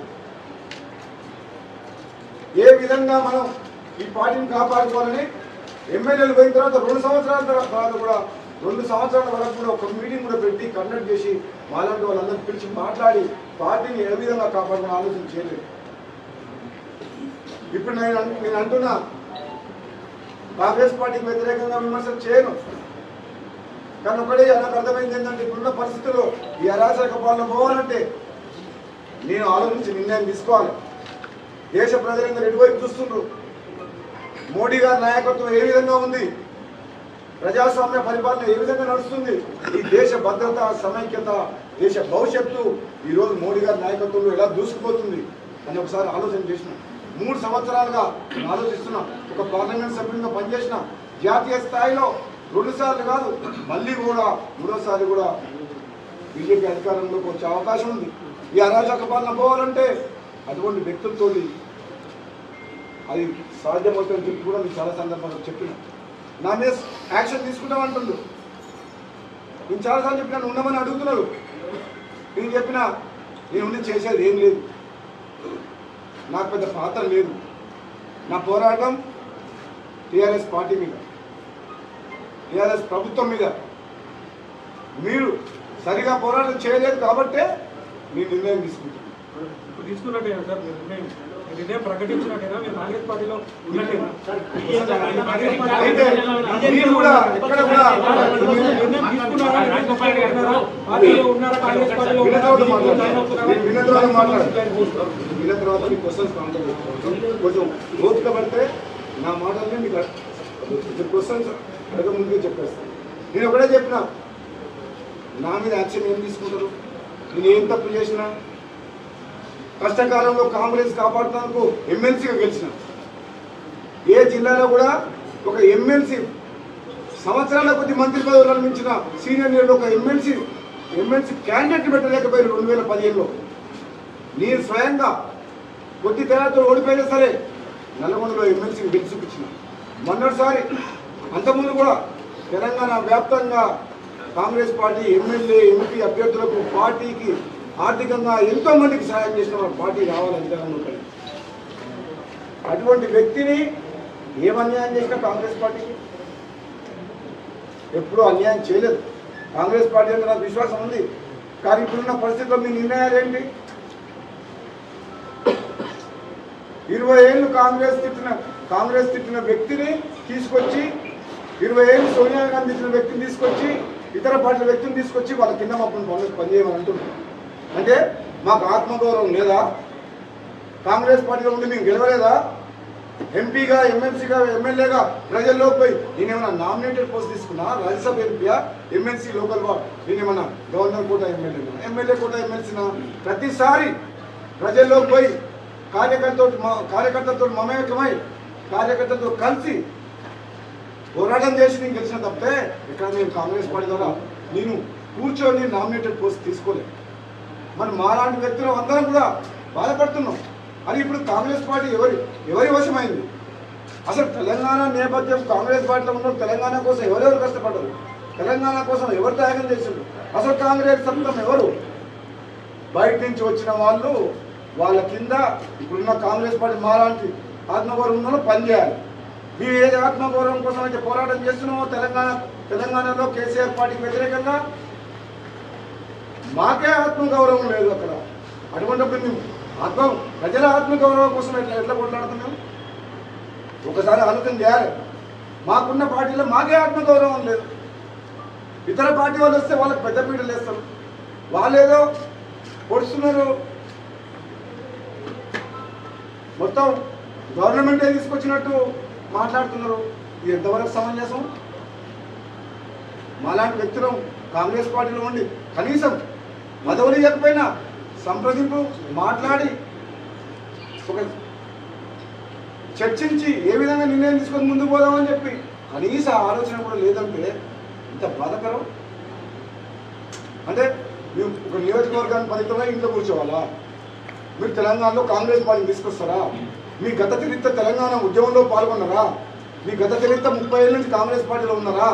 ఏ విధంగా మనం ఈ పార్టీని కాపాడుకోవాలని ఎమ్మెల్యేలు పోయిన తర్వాత రెండు సంవత్సరాల తర్వా- తర్వాత కూడా రెండు సంవత్సరాల వరకు కూడా ఒక మీటింగ్ కూడా పెట్టి కండక్ట్ చేసి మాలాంటి వాళ్ళందరినీ పిలిచి మాట్లాడి పార్టీని ఏ విధంగా కాపాడుకుని ఆలోచన చేయలేదు ఇప్పుడు నేను అన్- నేను అంటున్నా కాంగ్రెస్ పార్టీకి వ్యతిరేకంగా విమర్శలు చేయను కానీ ఒకటే నాకు అర్థమైంది ఏంటంటే ఇప్పుడున్న పరిస్థితుల్లో ఈ అరాచక పాలన పోవాలంటే నేను ఆలోచించి నిర్ణయం తీసుకోవాలి దేశ ప్రజలందరూ ఎటువైపు చూస్తుండ్రు మోడీ గారి నాయకత్వం ఏ విధంగా ఉంది ప్రజాస్వామ్య పరిపాలన ఏ విధంగా నడుస్తుంది ఈ దేశ భద్రత సమైక్యత దేశ భవిష్యత్తు ఈరోజు మోడీ గారి నాయకత్వంలో ఎలా దూసుకుపోతుంది అని ఒకసారి ఆలోచన చేసిన మూడు సంవత్సరాలుగా నేను ఆలోచిస్తున్నా ఒక పార్లమెంట్ సభ్యునిగా పనిచేసిన జాతీయ స్థాయిలో రెండు సార్లు కాదు మళ్ళీ కూడా మూడోసారి కూడా బీజేపీ అధికారంలోకి వచ్చే అవకాశం ఉంది ఈ అరాచక పాలన పోవాలంటే అటువంటి వ్యక్తులతో అది సాధ్యమవుతుందని చెప్పి కూడా నేను చాలా సందర్భాల్లో చెప్పిన నా మీద యాక్షన్ తీసుకుంటామంటుండు నేను చాలాసార్లు చెప్పినా ఉండమని అడుగుతున్నారు నేను చెప్పిన నేను ఉండి చేసేది ఏం లేదు నాకు పెద్ద పాత్ర లేదు నా పోరాటం టీఆర్ఎస్ పార్టీ మీద టీఆర్ఎస్ ప్రభుత్వం మీద మీరు సరిగా పోరాటం చేయలేదు కాబట్టే మీ నిర్ణయం తీసుకుంటాను ఇప్పుడు తీసుకున్నట్టేనా సార్ మీరు నిర్ణయం మీరు నిర్ణయం ప్రకటించినట్టేనా మీరు కాంగ్రెస్ పార్టీలో ఉన్నట్టేనా అయితే మీరు కూడా ఎక్కడ కూడా నిర్ణయం తీసుకున్నారా తీసుకున్నారా? పార్టీలో ఉన్నారా కాంగ్రెస్ పార్టీలో విన్న ఉన్నారా? తర్వాత మీకు మాట్లాడు. అవుతున్నారా? నేను విన్న తర్వాత మాట్లాడు. విన్న తర్వాత మీ క్వశ్చన్స్ కాంటాక్ట్ చేస్తాను. కొంచెం ఓపిక పడితే నా మాటల్ని మీకు క్వశ్చన్స్ అడగ ముందుగా చెప్పేస్తాను నేను ఒకటే చెప్పిన నా మీద యాక్షన్ ఏం తీసుకుంటారు నేను ఏం తప్పు చేసినా కష్టకాలంలో కాంగ్రెస్ కాపాడుతానికి ఎమ్మెల్సీగా గెలిచిన ఏ జిల్లాలో కూడా ఒక ఎమ్మెల్సీ సంవత్సరాల కొద్ది మంత్రి పదవులు మించిన సీనియర్ లీడర్ ఒక ఎమ్మెల్సీ ఎమ్మెల్సీ క్యాండిడేట్ పెట్టలేకపోయారు రెండు వేల పదిహేనులో నేను స్వయంగా కొద్ది తేడాతో ఓడిపోయినా సరే నల్గొండలో ఎమ్మెల్సీ గెలిచి చూపించిన మొన్నటిసారి అంతకుముందు కూడా తెలంగాణ వ్యాప్తంగా కాంగ్రెస్ పార్టీ ఎమ్మెల్యే ఎంపీ అభ్యర్థులకు పార్టీకి ఆర్థికంగా ఎంతో మందికి సహాయం చేసిన వారు పార్టీ రావాలని తెలంగాణ ఉంటుంది అటువంటి వ్యక్తిని ఏం అన్యాయం చేసినా కాంగ్రెస్ పార్టీకి ఎప్పుడూ అన్యాయం చేయలేదు కాంగ్రెస్ పార్టీ అంటే నాకు విశ్వాసం ఉంది కానీ ఇప్పుడున్న పరిస్థితుల్లో మీ నిర్ణయాలు ఏంటి ఇరవై ఏళ్ళు కాంగ్రెస్ తిట్టిన కాంగ్రెస్ తిట్టిన వ్యక్తిని తీసుకొచ్చి ఇరవై ఏళ్ళు సోనియా గాంధీ తిట్టిన వ్యక్తిని తీసుకొచ్చి ఇతర పార్టీల వ్యక్తిని తీసుకొచ్చి వాళ్ళ కింద మాత్రం పనులు పనిచేయమని అంటున్నారు అంటే మాకు ఆత్మగౌరవం లేదా కాంగ్రెస్ పార్టీలో ఉండి మేము గెలవలేదా ఎంపీగా ఎమ్మెల్సీగా ఎమ్మెల్యేగా ప్రజల్లో పోయి నేనేమన్నా నామినేటెడ్ పోస్ట్ తీసుకున్నా రాజ్యసభ ఎంపీయా ఎమ్మెల్సీ లోకల్ వా నేనేమన్నా గవర్నర్ కోట ఎమ్మెల్యేనా ఎమ్మెల్యే కోట ఎమ్మెల్సీనా ప్రతిసారి ప్రజల్లో పోయి కార్యకర్తతో కార్యకర్తలతో మమేకమై కార్యకర్తలతో కలిసి పోరాటం చేసి నేను గెలిచిన తప్పితే ఇక్కడ నేను కాంగ్రెస్ పార్టీ ద్వారా నేను కూర్చొని నామినేటెడ్ పోస్ట్ తీసుకోలేదు మరి మాలాంటి వ్యక్తులు అందరం కూడా బాధపడుతున్నాం అది ఇప్పుడు కాంగ్రెస్ పార్టీ ఎవరి ఎవరి వశమైంది అసలు తెలంగాణ నేపథ్యం కాంగ్రెస్ పార్టీలో ఉన్న తెలంగాణ కోసం ఎవరెవరు కష్టపడ్డారు తెలంగాణ కోసం ఎవరు త్యాగం చేసిండ్రు అసలు కాంగ్రెస్ సత్తం ఎవరు బయట నుంచి వచ్చిన వాళ్ళు వాళ్ళ కింద ఇప్పుడున్న కాంగ్రెస్ పార్టీ మాలాంటి ఆత్మగౌరవం ఉన్న వాళ్ళు పనిచేయాలి మేము ఏది ఆత్మగౌరవం కోసం అయితే పోరాటం చేస్తున్నామో తెలంగాణ తెలంగాణలో కేసీఆర్ పార్టీకి వ్యతిరేకంగా మాకే ఆత్మగౌరవం లేదు అక్కడ అటువంటిప్పుడు మేము ఆత్మ ప్రజల ఆత్మగౌరవం కోసం ఎట్లా ఎట్లా కొట్లాడుతున్నాం ఒకసారి ఆలోచన చేయాలి మాకున్న పార్టీలో మాకే ఆత్మగౌరవం లేదు ఇతర పార్టీ వాళ్ళు వస్తే వాళ్ళకి పెద్ద పీటలు వేస్తారు వాళ్ళేదో పొడుస్తున్నారు మొత్తం గవర్నమెంటే తీసుకొచ్చినట్టు మాట్లాడుతున్నారు ఇది ఎంతవరకు సమంజసం మాలాంటి వ్యక్తులు కాంగ్రెస్ పార్టీలో ఉండి కనీసం పదవులు ఇవ్వకపోయినా సంప్రదింపు మాట్లాడి ఒక చర్చించి ఏ విధంగా నిర్ణయం తీసుకొని ముందుకు పోదామని చెప్పి కనీస ఆలోచన కూడా లేదంటే ఇంత బాధకరం అంటే మేము ఒక నియోజకవర్గాన్ని పరిమితమై ఇంట్లో కూర్చోవాలా మీరు తెలంగాణలో కాంగ్రెస్ పార్టీని తీసుకొస్తారా మీ గత చరిత్ర తెలంగాణ ఉద్యమంలో పాల్గొన్నారా మీ గత చరిత్ర ముప్పై ఏళ్ళ నుంచి కాంగ్రెస్ పార్టీలో ఉన్నారా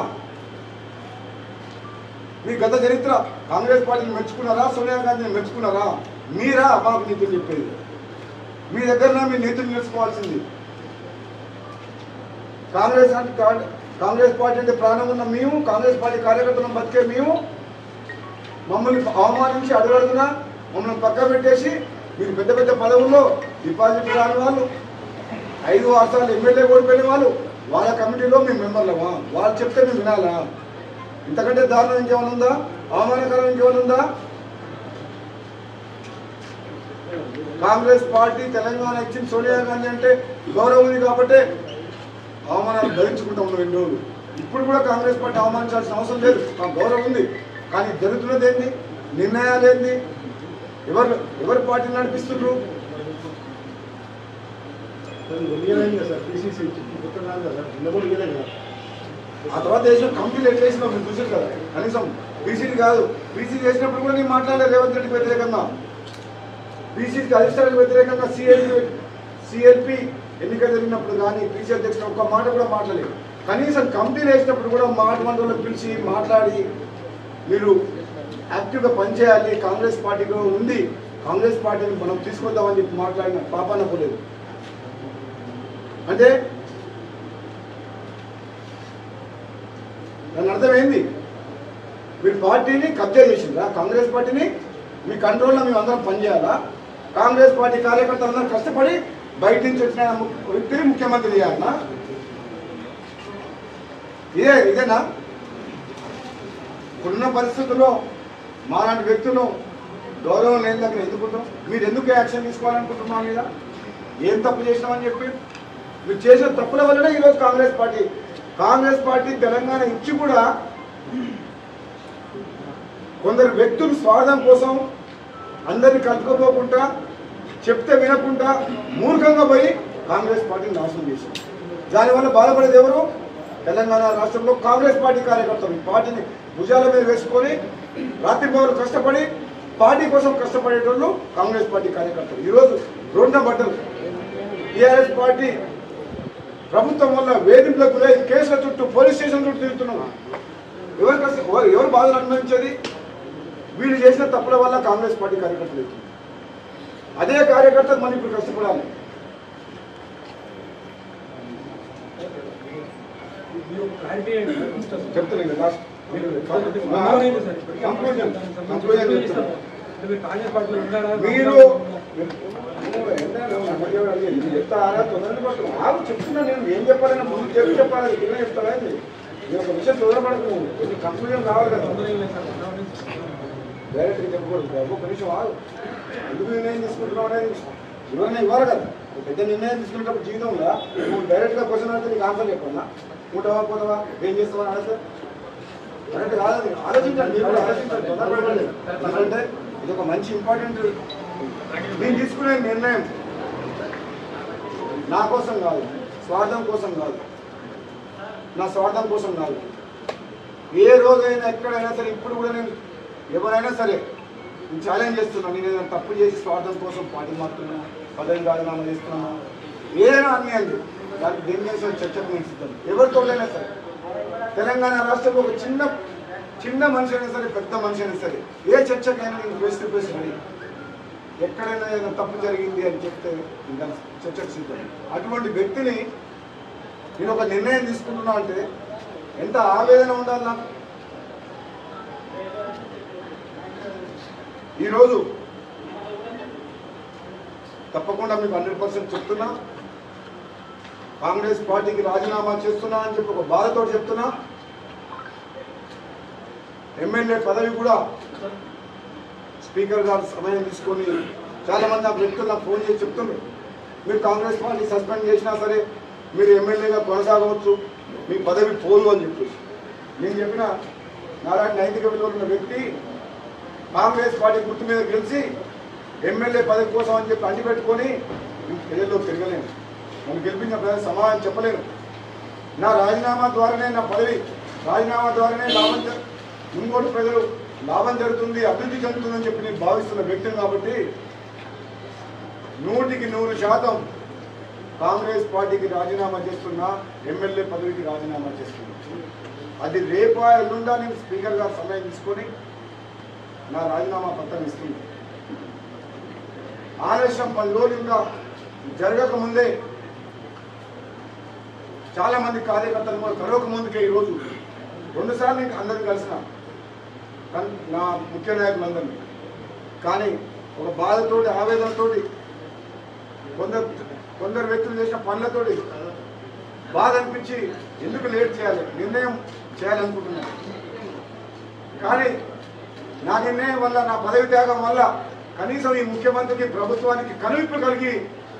మీ గత చరిత్ర కాంగ్రెస్ పార్టీని మెచ్చుకున్నారా సోనియా గాంధీని మెచ్చుకున్నారా మీరా మాకు నీతులు చెప్పేది మీ దగ్గర మీ నీతులు నేర్చుకోవాల్సింది కాంగ్రెస్ అంటే కా- కాంగ్రెస్ పార్టీ అంటే ప్రాణం ఉన్న మేము కాంగ్రెస్ పార్టీ కార్యకర్తలను బతికే మేము మమ్మల్ని అవమానించి అడుగడుగునా మమ్మల్ని పక్క పెట్టేసి మీరు పెద్ద పెద్ద పదవుల్లో డిపాజిట్ రాని వాళ్ళు ఐదు ఆరు సార్లు ఎమ్మెల్యే ఓడిపోయిన వాళ్ళు వాళ్ళ కమిటీలో మేము మెంబర్లమా వాళ్ళు చెప్తే మేము వినాలా ఇంతకంటే దారుణం ఇంకేమైనా ఉందా అవమానకరం ఇంకేమైనా ఉందా కాంగ్రెస్ పార్టీ తెలంగాణ ఇచ్చిన సోనియా గాంధీ అంటే గౌరవం ఉంది కాబట్టి అవమానాలు భరించుకుంటా ఉన్నాం ఎన్ని రోజులు ఇప్పుడు కూడా కాంగ్రెస్ పార్టీ అవమానించాల్సిన అవసరం లేదు ఆ గౌరవం ఉంది కానీ జరుగుతున్నది ఏంటి నిర్ణయాలు ఏంటి ఎవరు ఎవరు పార్టీ నడిపిస్తున్నారు ఆ తర్వాత దేశం కంపెనీలు ఎట్లా వేసినా మీరు చూసారు కదా కనీసం బీసీడీ కాదు బీసీ చేసినప్పుడు కూడా నేను మాట్లాడలేదు రేవంత్ రెడ్డికి వ్యతిరేకంగా బీసీకి అధిష్టానికి వ్యతిరేకంగా సిఎల్పి సిఎల్పి ఎన్నిక జరిగినప్పుడు కానీ పీసీ అధ్యక్షుడు ఒక్క మాట కూడా మాట్లాడలేదు కనీసం కమిటీలు వేసినప్పుడు కూడా మాట మండలిలో పిలిచి మాట్లాడి మీరు యాక్టివ్గా పనిచేయాలి కాంగ్రెస్ పార్టీలో ఉంది కాంగ్రెస్ పార్టీని మనం తీసుకొద్దామని చెప్పి మాట్లాడిన పాపాన పోలేదు అంటే దాని అర్థం ఏంది మీరు పార్టీని కబ్జా చేసిందా కాంగ్రెస్ పార్టీని మీ కంట్రోల్లో మేము అందరం పనిచేయాలా కాంగ్రెస్ పార్టీ కార్యకర్తలు అందరం కష్టపడి బయట నుంచి వచ్చిన ము- వ్యక్తిని ముఖ్యమంత్రి చేయాలనా ఇదే ఇదేనా ఇప్పుడున్న పరిస్థితుల్లో మాలాంటి వ్యక్తులు గౌరవం లేని దగ్గర ఎందుకుంటాం మీరు ఎందుకు యాక్షన్ తీసుకోవాలనుకుంటున్నాం మా మీద ఏం తప్పు చేసినామని చెప్పి మీరు చేసిన తప్పుల వల్లనే ఈరోజు కాంగ్రెస్ పార్టీ కాంగ్రెస్ పార్టీ తెలంగాణ ఇచ్చి కూడా కొందరు వ్యక్తులు స్వార్థం కోసం అందరిని కలుపుకోపోకుండా చెప్తే వినకుండా మూర్ఖంగా పోయి కాంగ్రెస్ పార్టీని నాశనం చేశారు దానివల్ల బాధపడేది ఎవరు తెలంగాణ రాష్ట్రంలో కాంగ్రెస్ పార్టీ కార్యకర్తలు ఈ పార్టీని భుజాల మీద వేసుకొని రాత్రి పౌరులు కష్టపడి పార్టీ కోసం కష్టపడేటోళ్ళు కాంగ్రెస్ పార్టీ కార్యకర్తలు ఈరోజు రోడ్న పడ్డరు టీఆర్ఎస్ పార్టీ ప్రభుత్వం వల్ల వేధింపులకు గురై కేసుల చుట్టూ పోలీస్ స్టేషన్ చుట్టూ తిరుగుతున్నాం ఎవరు కష్ట ఎవరు- ఎవరు బాధలు అనుభవించేది వీళ్ళు చేసిన తప్పుల వల్ల కాంగ్రెస్ పార్టీ కార్యకర్తలు అవుతుంది అదే కార్యకర్తలు మనం ఇప్పుడు కష్టపడాలి క్లారిటీ ఏంటి సార్ ఫస్ట్ అసలు? చెప్తున్నాను కదా లాస్ట్ మీరు మనోహర్ ఏంటి సార్ ఇప్పుడు? కంక్లూజన్ దానికి సంబంధించి కంక్లూజన్ కంక్లూజన్ చెప్తున్నాను. ఇస్తాం. అంటే మీరు కాంగ్రెస్ పార్టీలో ఉన్నారా మీరు మీరు చెప్తారా తొందరగా పడుతుంది ఆగు చెప్తున్నా నేను ఏం చెప్పాలని ముందు చెప్పి చెప్పాలి కింద చెప్తారా ఏంది? నేను ఒక విషయం తొందరపడకు కొంచెం కంక్లూజన్ కావాలి కదా తొందర ఏం లేదు సార్ మనోహర్ ఏంటి? డైరెక్ట్గా చెప్పకూడదు బాబు ఒక నిమిషం ఆగు ఎందుకు నిర్ణయం తీసుకుంటున్నావు అనేది ఇవన్నీ ఇవ్వాలి కదా ఒక పెద్ద నిర్ణయం తీసుకునేటప్పుడు జీవితంలో నువ్వు డైరెక్ట్గా క్వశ్చన్ అడిగితే నీకు ఆన్సర్ చెప్పన్నా ఉంటావా పోతావా ఏం చేస్తావా అని అడిగితే కరెక్ట్ కాదు అది. ఆలోచించండి మీరు కూడా ఆలోచించండి తొందరపడకండి ఎందుకంటే ఇది ఒక మంచి ఇంపార్టెంట్ నేను తీసుకునే నిర్ణయం నా కోసం కాదు స్వార్థం కోసం కాదు నా స్వార్థం కోసం కాదు ఏ రోజైనా ఎక్కడైనా సరే ఇప్పుడు కూడా నేను ఎవరైనా సరే నేను ఛాలెంజ్ చేస్తున్నాను నేను ఏదైనా తప్పు చేసి స్వార్థం కోసం పార్టీ మారుతున్నా పదవి రాజీనామా చేస్తున్నాను ఏదైనా అన్యాయం లేదు. దానికి దేని మీద సరే చర్చకు నేను సిద్ధం ఎవరితోనైనా సరే తెలంగాణ రాష్ట్రంలో ఒక చిన్న చిన్న మనిషి అయినా సరే పెద్ద మనిషి అయినా సరే ఏ చర్చకైనా నేను ఫేస్ టు ఫేస్ రెడీ ఎక్కడైనా ఏదైనా తప్పు జరిగింది అని చెప్తే ఇంకా చర్చకు సిద్ధం అటువంటి వ్యక్తిని నేను ఒక నిర్ణయం తీసుకుంటున్నా అంటే ఎంత ఆవేదన ఉండాలి నాకు ఈరోజు తప్పకుండా మీకు హండ్రెడ్ పర్సెంట్ చెప్తున్నా కాంగ్రెస్ పార్టీకి రాజీనామా చేస్తున్నా అని చెప్పి ఒక బాధతో చెప్తున్నా ఎమ్మెల్యే పదవి కూడా స్పీకర్ గారు సమయం తీసుకొని చాలా మంది నాకు వ్యక్తులు నాకు ఫోన్ చేసి చెప్తున్నారు మీరు కాంగ్రెస్ పార్టీ సస్పెండ్ చేసినా సరే మీరు ఎమ్మెల్యేగా కొనసాగవచ్చు మీ పదవి పోదు అని చెప్పేసి నేను చెప్పిన నాలాంటి నైతిక విలువలు ఉన్న వ్యక్తి కాంగ్రెస్ పార్టీ గుర్తు మీద గెలిచి ఎమ్మెల్యే పదవి కోసం అని చెప్పి అంటి పెట్టుకొని నేను ప్రజల్లో తిరగలేను నన్ను గెలిపించిన ప్రజలు సమాధానం చెప్పలేను నా రాజీనామా ద్వారానే నా పదవి రాజీనామా ద్వారానే లాభం జ- ఇంకోటి ప్రజలు లాభం జరుగుతుంది అభివృద్ధి చెందుతుందని చెప్పి నేను భావిస్తున్న వ్యక్తిని కాబట్టి నూటికి నూరు శాతం కాంగ్రెస్ పార్టీకి రాజీనామా చేస్తున్నా ఎమ్మెల్యే పదవికి రాజీనామా చేస్తున్నా అది రేపు ఎల్లుండా నేను స్పీకర్ గారు సమయం తీసుకొని నా రాజీనామా పత్రం ఇస్తుంది ఆలస్యం పది రోజులు ఇంకా జరగక ముందే చాలా మంది కార్యకర్తలు కూడా కరోక ముందుకే ఈరోజు రెండుసార్లు నేను అందరిని కలిసిన కన్- నా ముఖ్య నాయకులందరినీ కానీ ఒక బాధతోటి ఆవేదనతోటి కొందరు కొందరు వ్యక్తులు చేసిన పనులతోటి బాధ అనిపించి ఎందుకు లేట్ చేయాలి నిర్ణయం చేయాలనుకుంటున్నాను కానీ నా నిర్ణయం వల్ల నా పదవి త్యాగం వల్ల కనీసం ఈ ముఖ్యమంత్రికి ప్రభుత్వానికి కనువిప్పు కలిగి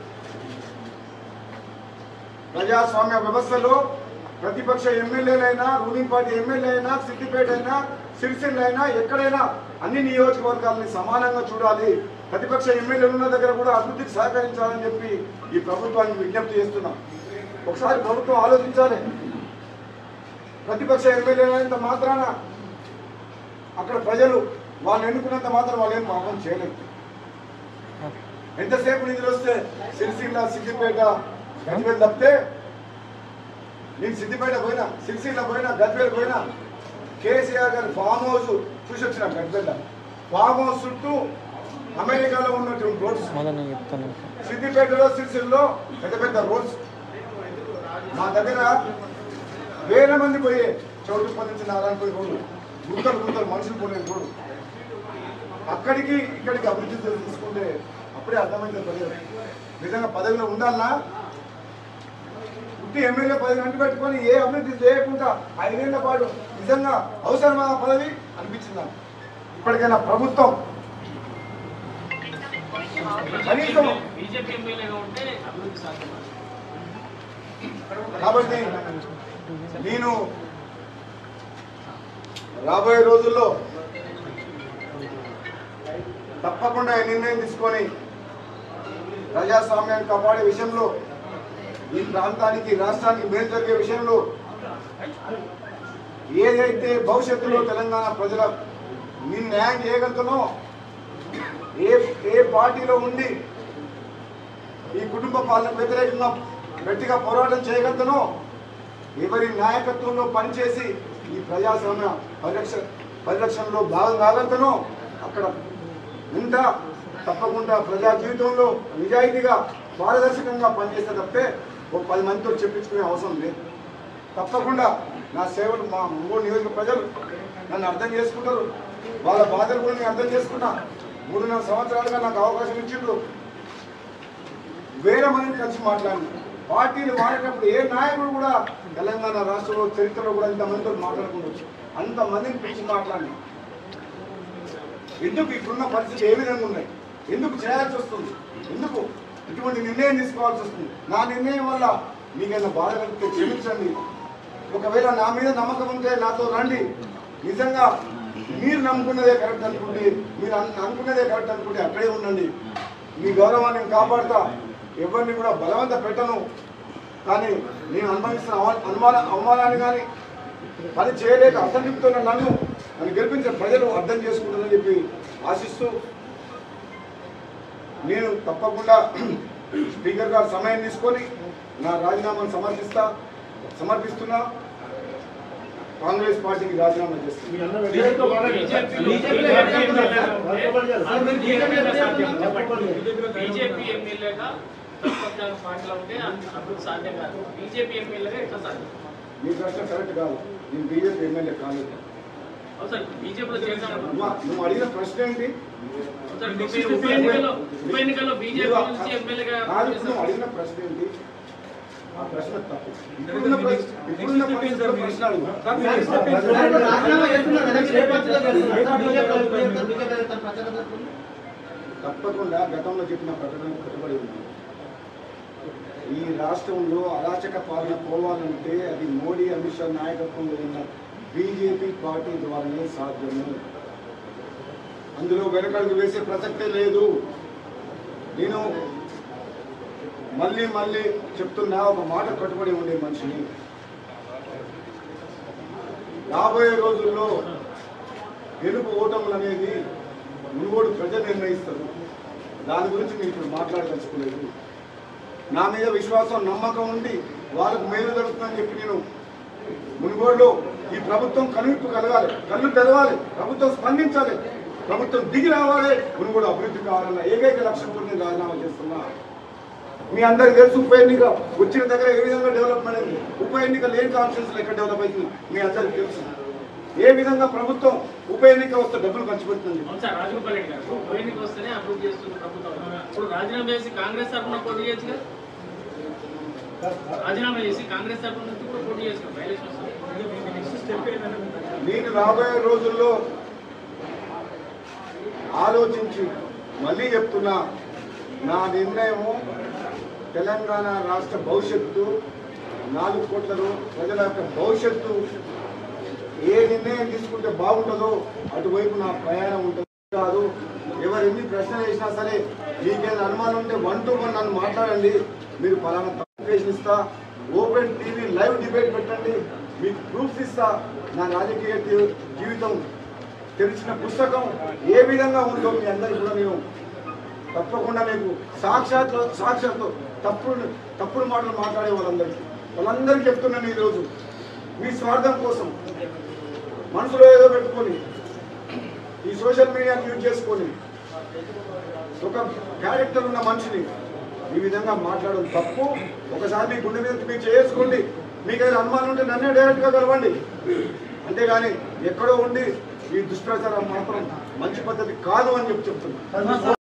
ప్రజాస్వామ్య వ్యవస్థలో ప్రతిపక్ష ఎమ్మెల్యేలైనా రూలింగ్ పార్టీ ఎమ్మెల్యే అయినా సిద్దిపేట అయినా సిరిసిల్ల అయినా ఎక్కడైనా అన్ని నియోజకవర్గాలని సమానంగా చూడాలి ప్రతిపక్ష ఎమ్మెల్యేలు ఉన్న దగ్గర కూడా అభివృద్ధికి సహకరించాలని చెప్పి ఈ ప్రభుత్వానికి విజ్ఞప్తి చేస్తున్నాం ఒకసారి ప్రభుత్వం ఆలోచించాలి ప్రతిపక్ష ఎమ్మెల్యేలంత మాత్రాన అక్కడ ప్రజలు వాళ్ళు ఎన్నుకున్నంత మాత్రం వాళ్ళు ఏం పాపం చేయలేదు ఎంతసేపు నిధులు వస్తే సిరిసిల్ల సిద్దిపేట గజ్వేల్ తప్పితే నేను సిద్దిపేట పోయినా సిరిసిల్ల పోయినా గజ్వేల్ పోయినా కేసీఆర్ గారి ఫామ్ హౌస్ చూసి వచ్చిన గజ్వేల్ ఫామ్ హౌస్ చుట్టూ అమెరికాలో ఉన్నటువంటి రోడ్స్ సిద్దిపేటలో సిరిసిల్లో పెద్ద పెద్ద రోడ్స్ మా దగ్గర వేల మంది పోయే చౌటుప్పటి నుంచి నారాయణపల్లి రోడ్డు గుంతలు గుంతలు మనుషులు పోయే రోడ్డు అక్కడికి ఇక్కడికి అభివృద్ధి తీసుకుంటే అప్పుడే అర్థమైంది ప్రజలు నిజంగా పదవిలో ఉండాలన్నా పుట్టి ఎమ్మెల్యే పదవి అంటు పెట్టుకొని ఏ అభివృద్ధి చేయకుండా ఐదేళ్ల పాటు నిజంగా అవసరమా ఆ పదవి అనిపించిందా ఇప్పటికైనా ప్రభుత్వం కనీసం బీజేపీ ఎమ్మెల్యేగా ఉంటే అభివృద్ధి సాధ్యమా కాబట్టి నేను రాబోయే రోజుల్లో తప్పకుండా ఈ నిర్ణయం తీసుకొని ప్రజాస్వామ్యాన్ని కాపాడే విషయంలో ఈ ప్రాంతానికి రాష్ట్రానికి మేలు జరిగే విషయంలో ఏదైతే భవిష్యత్తులో తెలంగాణ ప్రజల నేను న్యాయం చేయగలుగుతానో ఏ ఏ పార్టీలో ఉండి ఈ కుటుంబ పాలనకు వ్యతిరేకంగా గట్టిగా పోరాటం చేయగలుగుతానో ఎవరి నాయకత్వంలో పనిచేసి ఈ ప్రజాస్వామ్య పరిరక్ష పరిరక్షణలో భాగం కాగలుగుతానో అక్కడ ఉంటా తప్పకుండా ప్రజా జీవితంలో నిజాయితీగా పారదర్శకంగా పనిచేస్తే తప్పే ఒక పది మందితో చెప్పించుకునే అవసరం లేదు తప్పకుండా నా సేవలు మా మూడు నియోజక ప్రజలు నన్ను అర్థం చేసుకుంటారు వాళ్ళ బాధలు కూడా నేను అర్థం చేసుకున్నా మూడున్నర సంవత్సరాలుగా నాకు అవకాశం ఇచ్చిండ్రు వేరే మందిని కలిసి మాట్లాడి పార్టీలు మారేటప్పుడు ఏ నాయకుడు కూడా తెలంగాణ రాష్ట్రంలో చరిత్రలో కూడా ఇంతమందితో మాట్లాడుకుండొచ్చు అంతమందిని పిలిచి మాట్లాడి ఎందుకు ఇప్పుడున్న పరిస్థితి ఏ విధంగా ఉన్నాయి ఎందుకు చేయాల్సి వస్తుంది ఎందుకు ఇటువంటి నిర్ణయం తీసుకోవాల్సి వస్తుంది నా నిర్ణయం వల్ల మీకైనా బాధ కలిగితే క్షమించండి ఒకవేళ నా మీద నమ్మకం ఉంటే నాతో రండి నిజంగా మీరు నమ్ముకున్నదే కరెక్ట్ అనుకుంటే మీరు అన్- అనుకున్నదే కరెక్ట్ అనుకుంటే అక్కడే ఉండండి మీ గౌరవాన్ని నేను కాపాడుతా ఎవరిని కూడా బలవంత పెట్టను కానీ నేను అనుభవిస్తున్న అవ- అనుమాన అవమానాన్ని కానీ పని చేయలేక అర్థం చెప్తున్న నన్ను నన్ను గెలిపించిన ప్రజలు అర్థం చేసుకుంటారని చెప్పి ఆశిస్తూ నేను తప్పకుండా స్పీకర్ గారు సమయం తీసుకొని నా రాజీనామాను సమర్పిస్తా సమర్పిస్తున్నా కాంగ్రెస్ పార్టీకి రాజీనామా చేస్తాను మీ అన్న వ్యతిరేకంగా మాట్లాడారు. బీజేపీలో ఎట్లా ఉన్నారు సార్? వర్గపడి చేయాలి. సార్, మీరు బీజేపీలో ఎట్లా ఉన్నారు? వర్గపడి చేయాలి. బీజేపీ ఎమ్మెల్యేగా ప్రతిపక్ష పార్టీలో ఉంటే అభివృద్ధి సాధ్యం కాదు బీజేపీ ఎమ్మెల్యేగా ఎట్లా సాధ్యం మీ ప్రశ్న కరెక్ట్ కాదు నేను బీజేపీ ఎమ్మెల్యే కాలేదు సార్ బీజేపీలో చేశాను నువ్వు నువ్వు అడిగిన ప్రశ్న ఏంటి సార్ ఉప ఉప ఎన్నికల్లో ఉప ఎన్నికల్లో బీజేపీ నుంచి ఎమ్మెల్యేగా కాదు ఇప్పుడు నువ్వు అడిగిన ప్రశ్న ఏంటి ఆ ప్రశ్న తప్పు ఇప్పుడున్న ప్రశ్న ఇప్పుడున్న పరిస్థితుల్లో ప్రశ్న అడుగు సార్, మీరు సార్, ఇప్పుడు రాజీనామా చేస్తున్నారు కదా, మీరు ఏ పార్టీలో చేస్తున్నారు? బీజేపీలో చేస్తారు, బీజేపీలో చేస్తారు, ప్రచారం చేస్తారు. తప్పకుండా గతంలో చెప్పిన ప్రకటనకు కట్టుబడి ఉంది ఈ రాష్ట్రంలో అరాచక పాలన పోవాలంటే అది మోడీ అమిత్ షా నాయకత్వంలో ఉన్న బీజేపీ పార్టీ ద్వారానే సాధ్యము అందులో వెనకడుగు వేసే ప్రసక్తే లేదు నేను మళ్ళీ మళ్ళీ చెప్తున్నా ఒక మాట కట్టుబడి ఉండే మనిషిని రాబోయే రోజుల్లో గెలుపు ఓటములు అనేది మునుగోడు ప్రజలు నిర్ణయిస్తారు దాని గురించి నేను ఇప్పుడు మాట్లాడదలుచుకోలేదు నా మీద విశ్వాసం నమ్మకం ఉండి వాళ్ళకు మేలు జరుగుతుందని చెప్పి నేను మునుగోడులో ఈ ప్రభుత్వం కనువిప్పు కలగాలి కళ్ళు తెరవాలి ప్రభుత్వం స్పందించాలి ప్రభుత్వం దిగి రావాలి మునుగోడు అభివృద్ధి కావాలన్న ఏకైక లక్ష్యంతో నేను రాజీనామా చేస్తున్నా మీ అందరికి తెలుసు ఉప ఎన్నిక వచ్చిన దగ్గర ఏ విధంగా డెవలప్మెంట్ అయింది ఉప ఎన్నిక లేని కాన్స్టిట్యూన్సీలో ఎక్కడ డెవలప్ అవుతుంది మీ అందరికి తెలుసు ఏ విధంగా ప్రభుత్వం ఉప ఎన్నిక వస్తే డబ్బులు ఖర్చు పెడుతుంది అవును సార్ రాజగోపాల్ రెడ్డి గారు ఉప ఎన్నిక వస్తేనే అభివృద్ధి చేస్తుంది ప్రభుత్వం ఇప్పుడు రాజీనామా చేసి కాంగ్రెస్ తరఫున పోటీ చేయొచ్చు కదా రాజీనామా చేసి కాంగ్రెస్ తరఫున నుంచి కూడా పోటీ చేసిన బయలేషన్ వస్తుంది నెక్స్ట్ స్టెప్ ఏంటంటే నేను రాబోయే రోజుల్లో ఆలోచించి మళ్ళీ చెప్తున్నా నా నిర్ణయము తెలంగాణ రాష్ట్ర భవిష్యత్తు నాలుగు కోట్ల రూ- ప్రజల యొక్క భవిష్యత్తు ఏ నిర్ణయం తీసుకుంటే బాగుంటుందో అటువైపు నా ప్రయాణం ఉంటుంది కాదు ఎవరు ఎన్ని ప్రశ్నలు వేసినా సరే మీకేదైనా అనుమానం ఉంటే వన్ టు వన్ నన్ను మాట్లాడండి మీరు పలానా ప్రశ్న ఇస్తా ఓపెన్ టీవీ లైవ్ డిబేట్ పెట్టండి మీకు ప్రూఫ్స్ ఇస్తా నా రాజకీయ జీ- జీవితం తెలిసిన పుస్తకం ఏ విధంగా ఉందో మీ అందరికీ కూడా నేను తప్పకుండా మీకు సాక్షాత్ సాక్షాత్తు తప్పుడు తప్పుడు మాటలు మాట్లాడే వాళ్ళందరికీ వాళ్ళందరికీ చెప్తున్నాను ఈరోజు మీ స్వార్థం కోసం మనసులో ఏదో పెట్టుకొని ఈ సోషల్ మీడియాని యూజ్ చేసుకొని ఒక క్యారెక్టర్ ఉన్న మనిషిని ఈ విధంగా మాట్లాడడం తప్పు ఒకసారి మీ గుండె మీద మీరు చేసుకోండి మీకు ఏదైనా అనుమానం ఉంటే నన్నే డైరెక్ట్గా కలవండి అంతేగాని ఎక్కడో ఉండి ఈ దుష్ప్రచారం మాత్రం మంచి పద్ధతి కాదు అని చెప్పి చెప్తున్నాను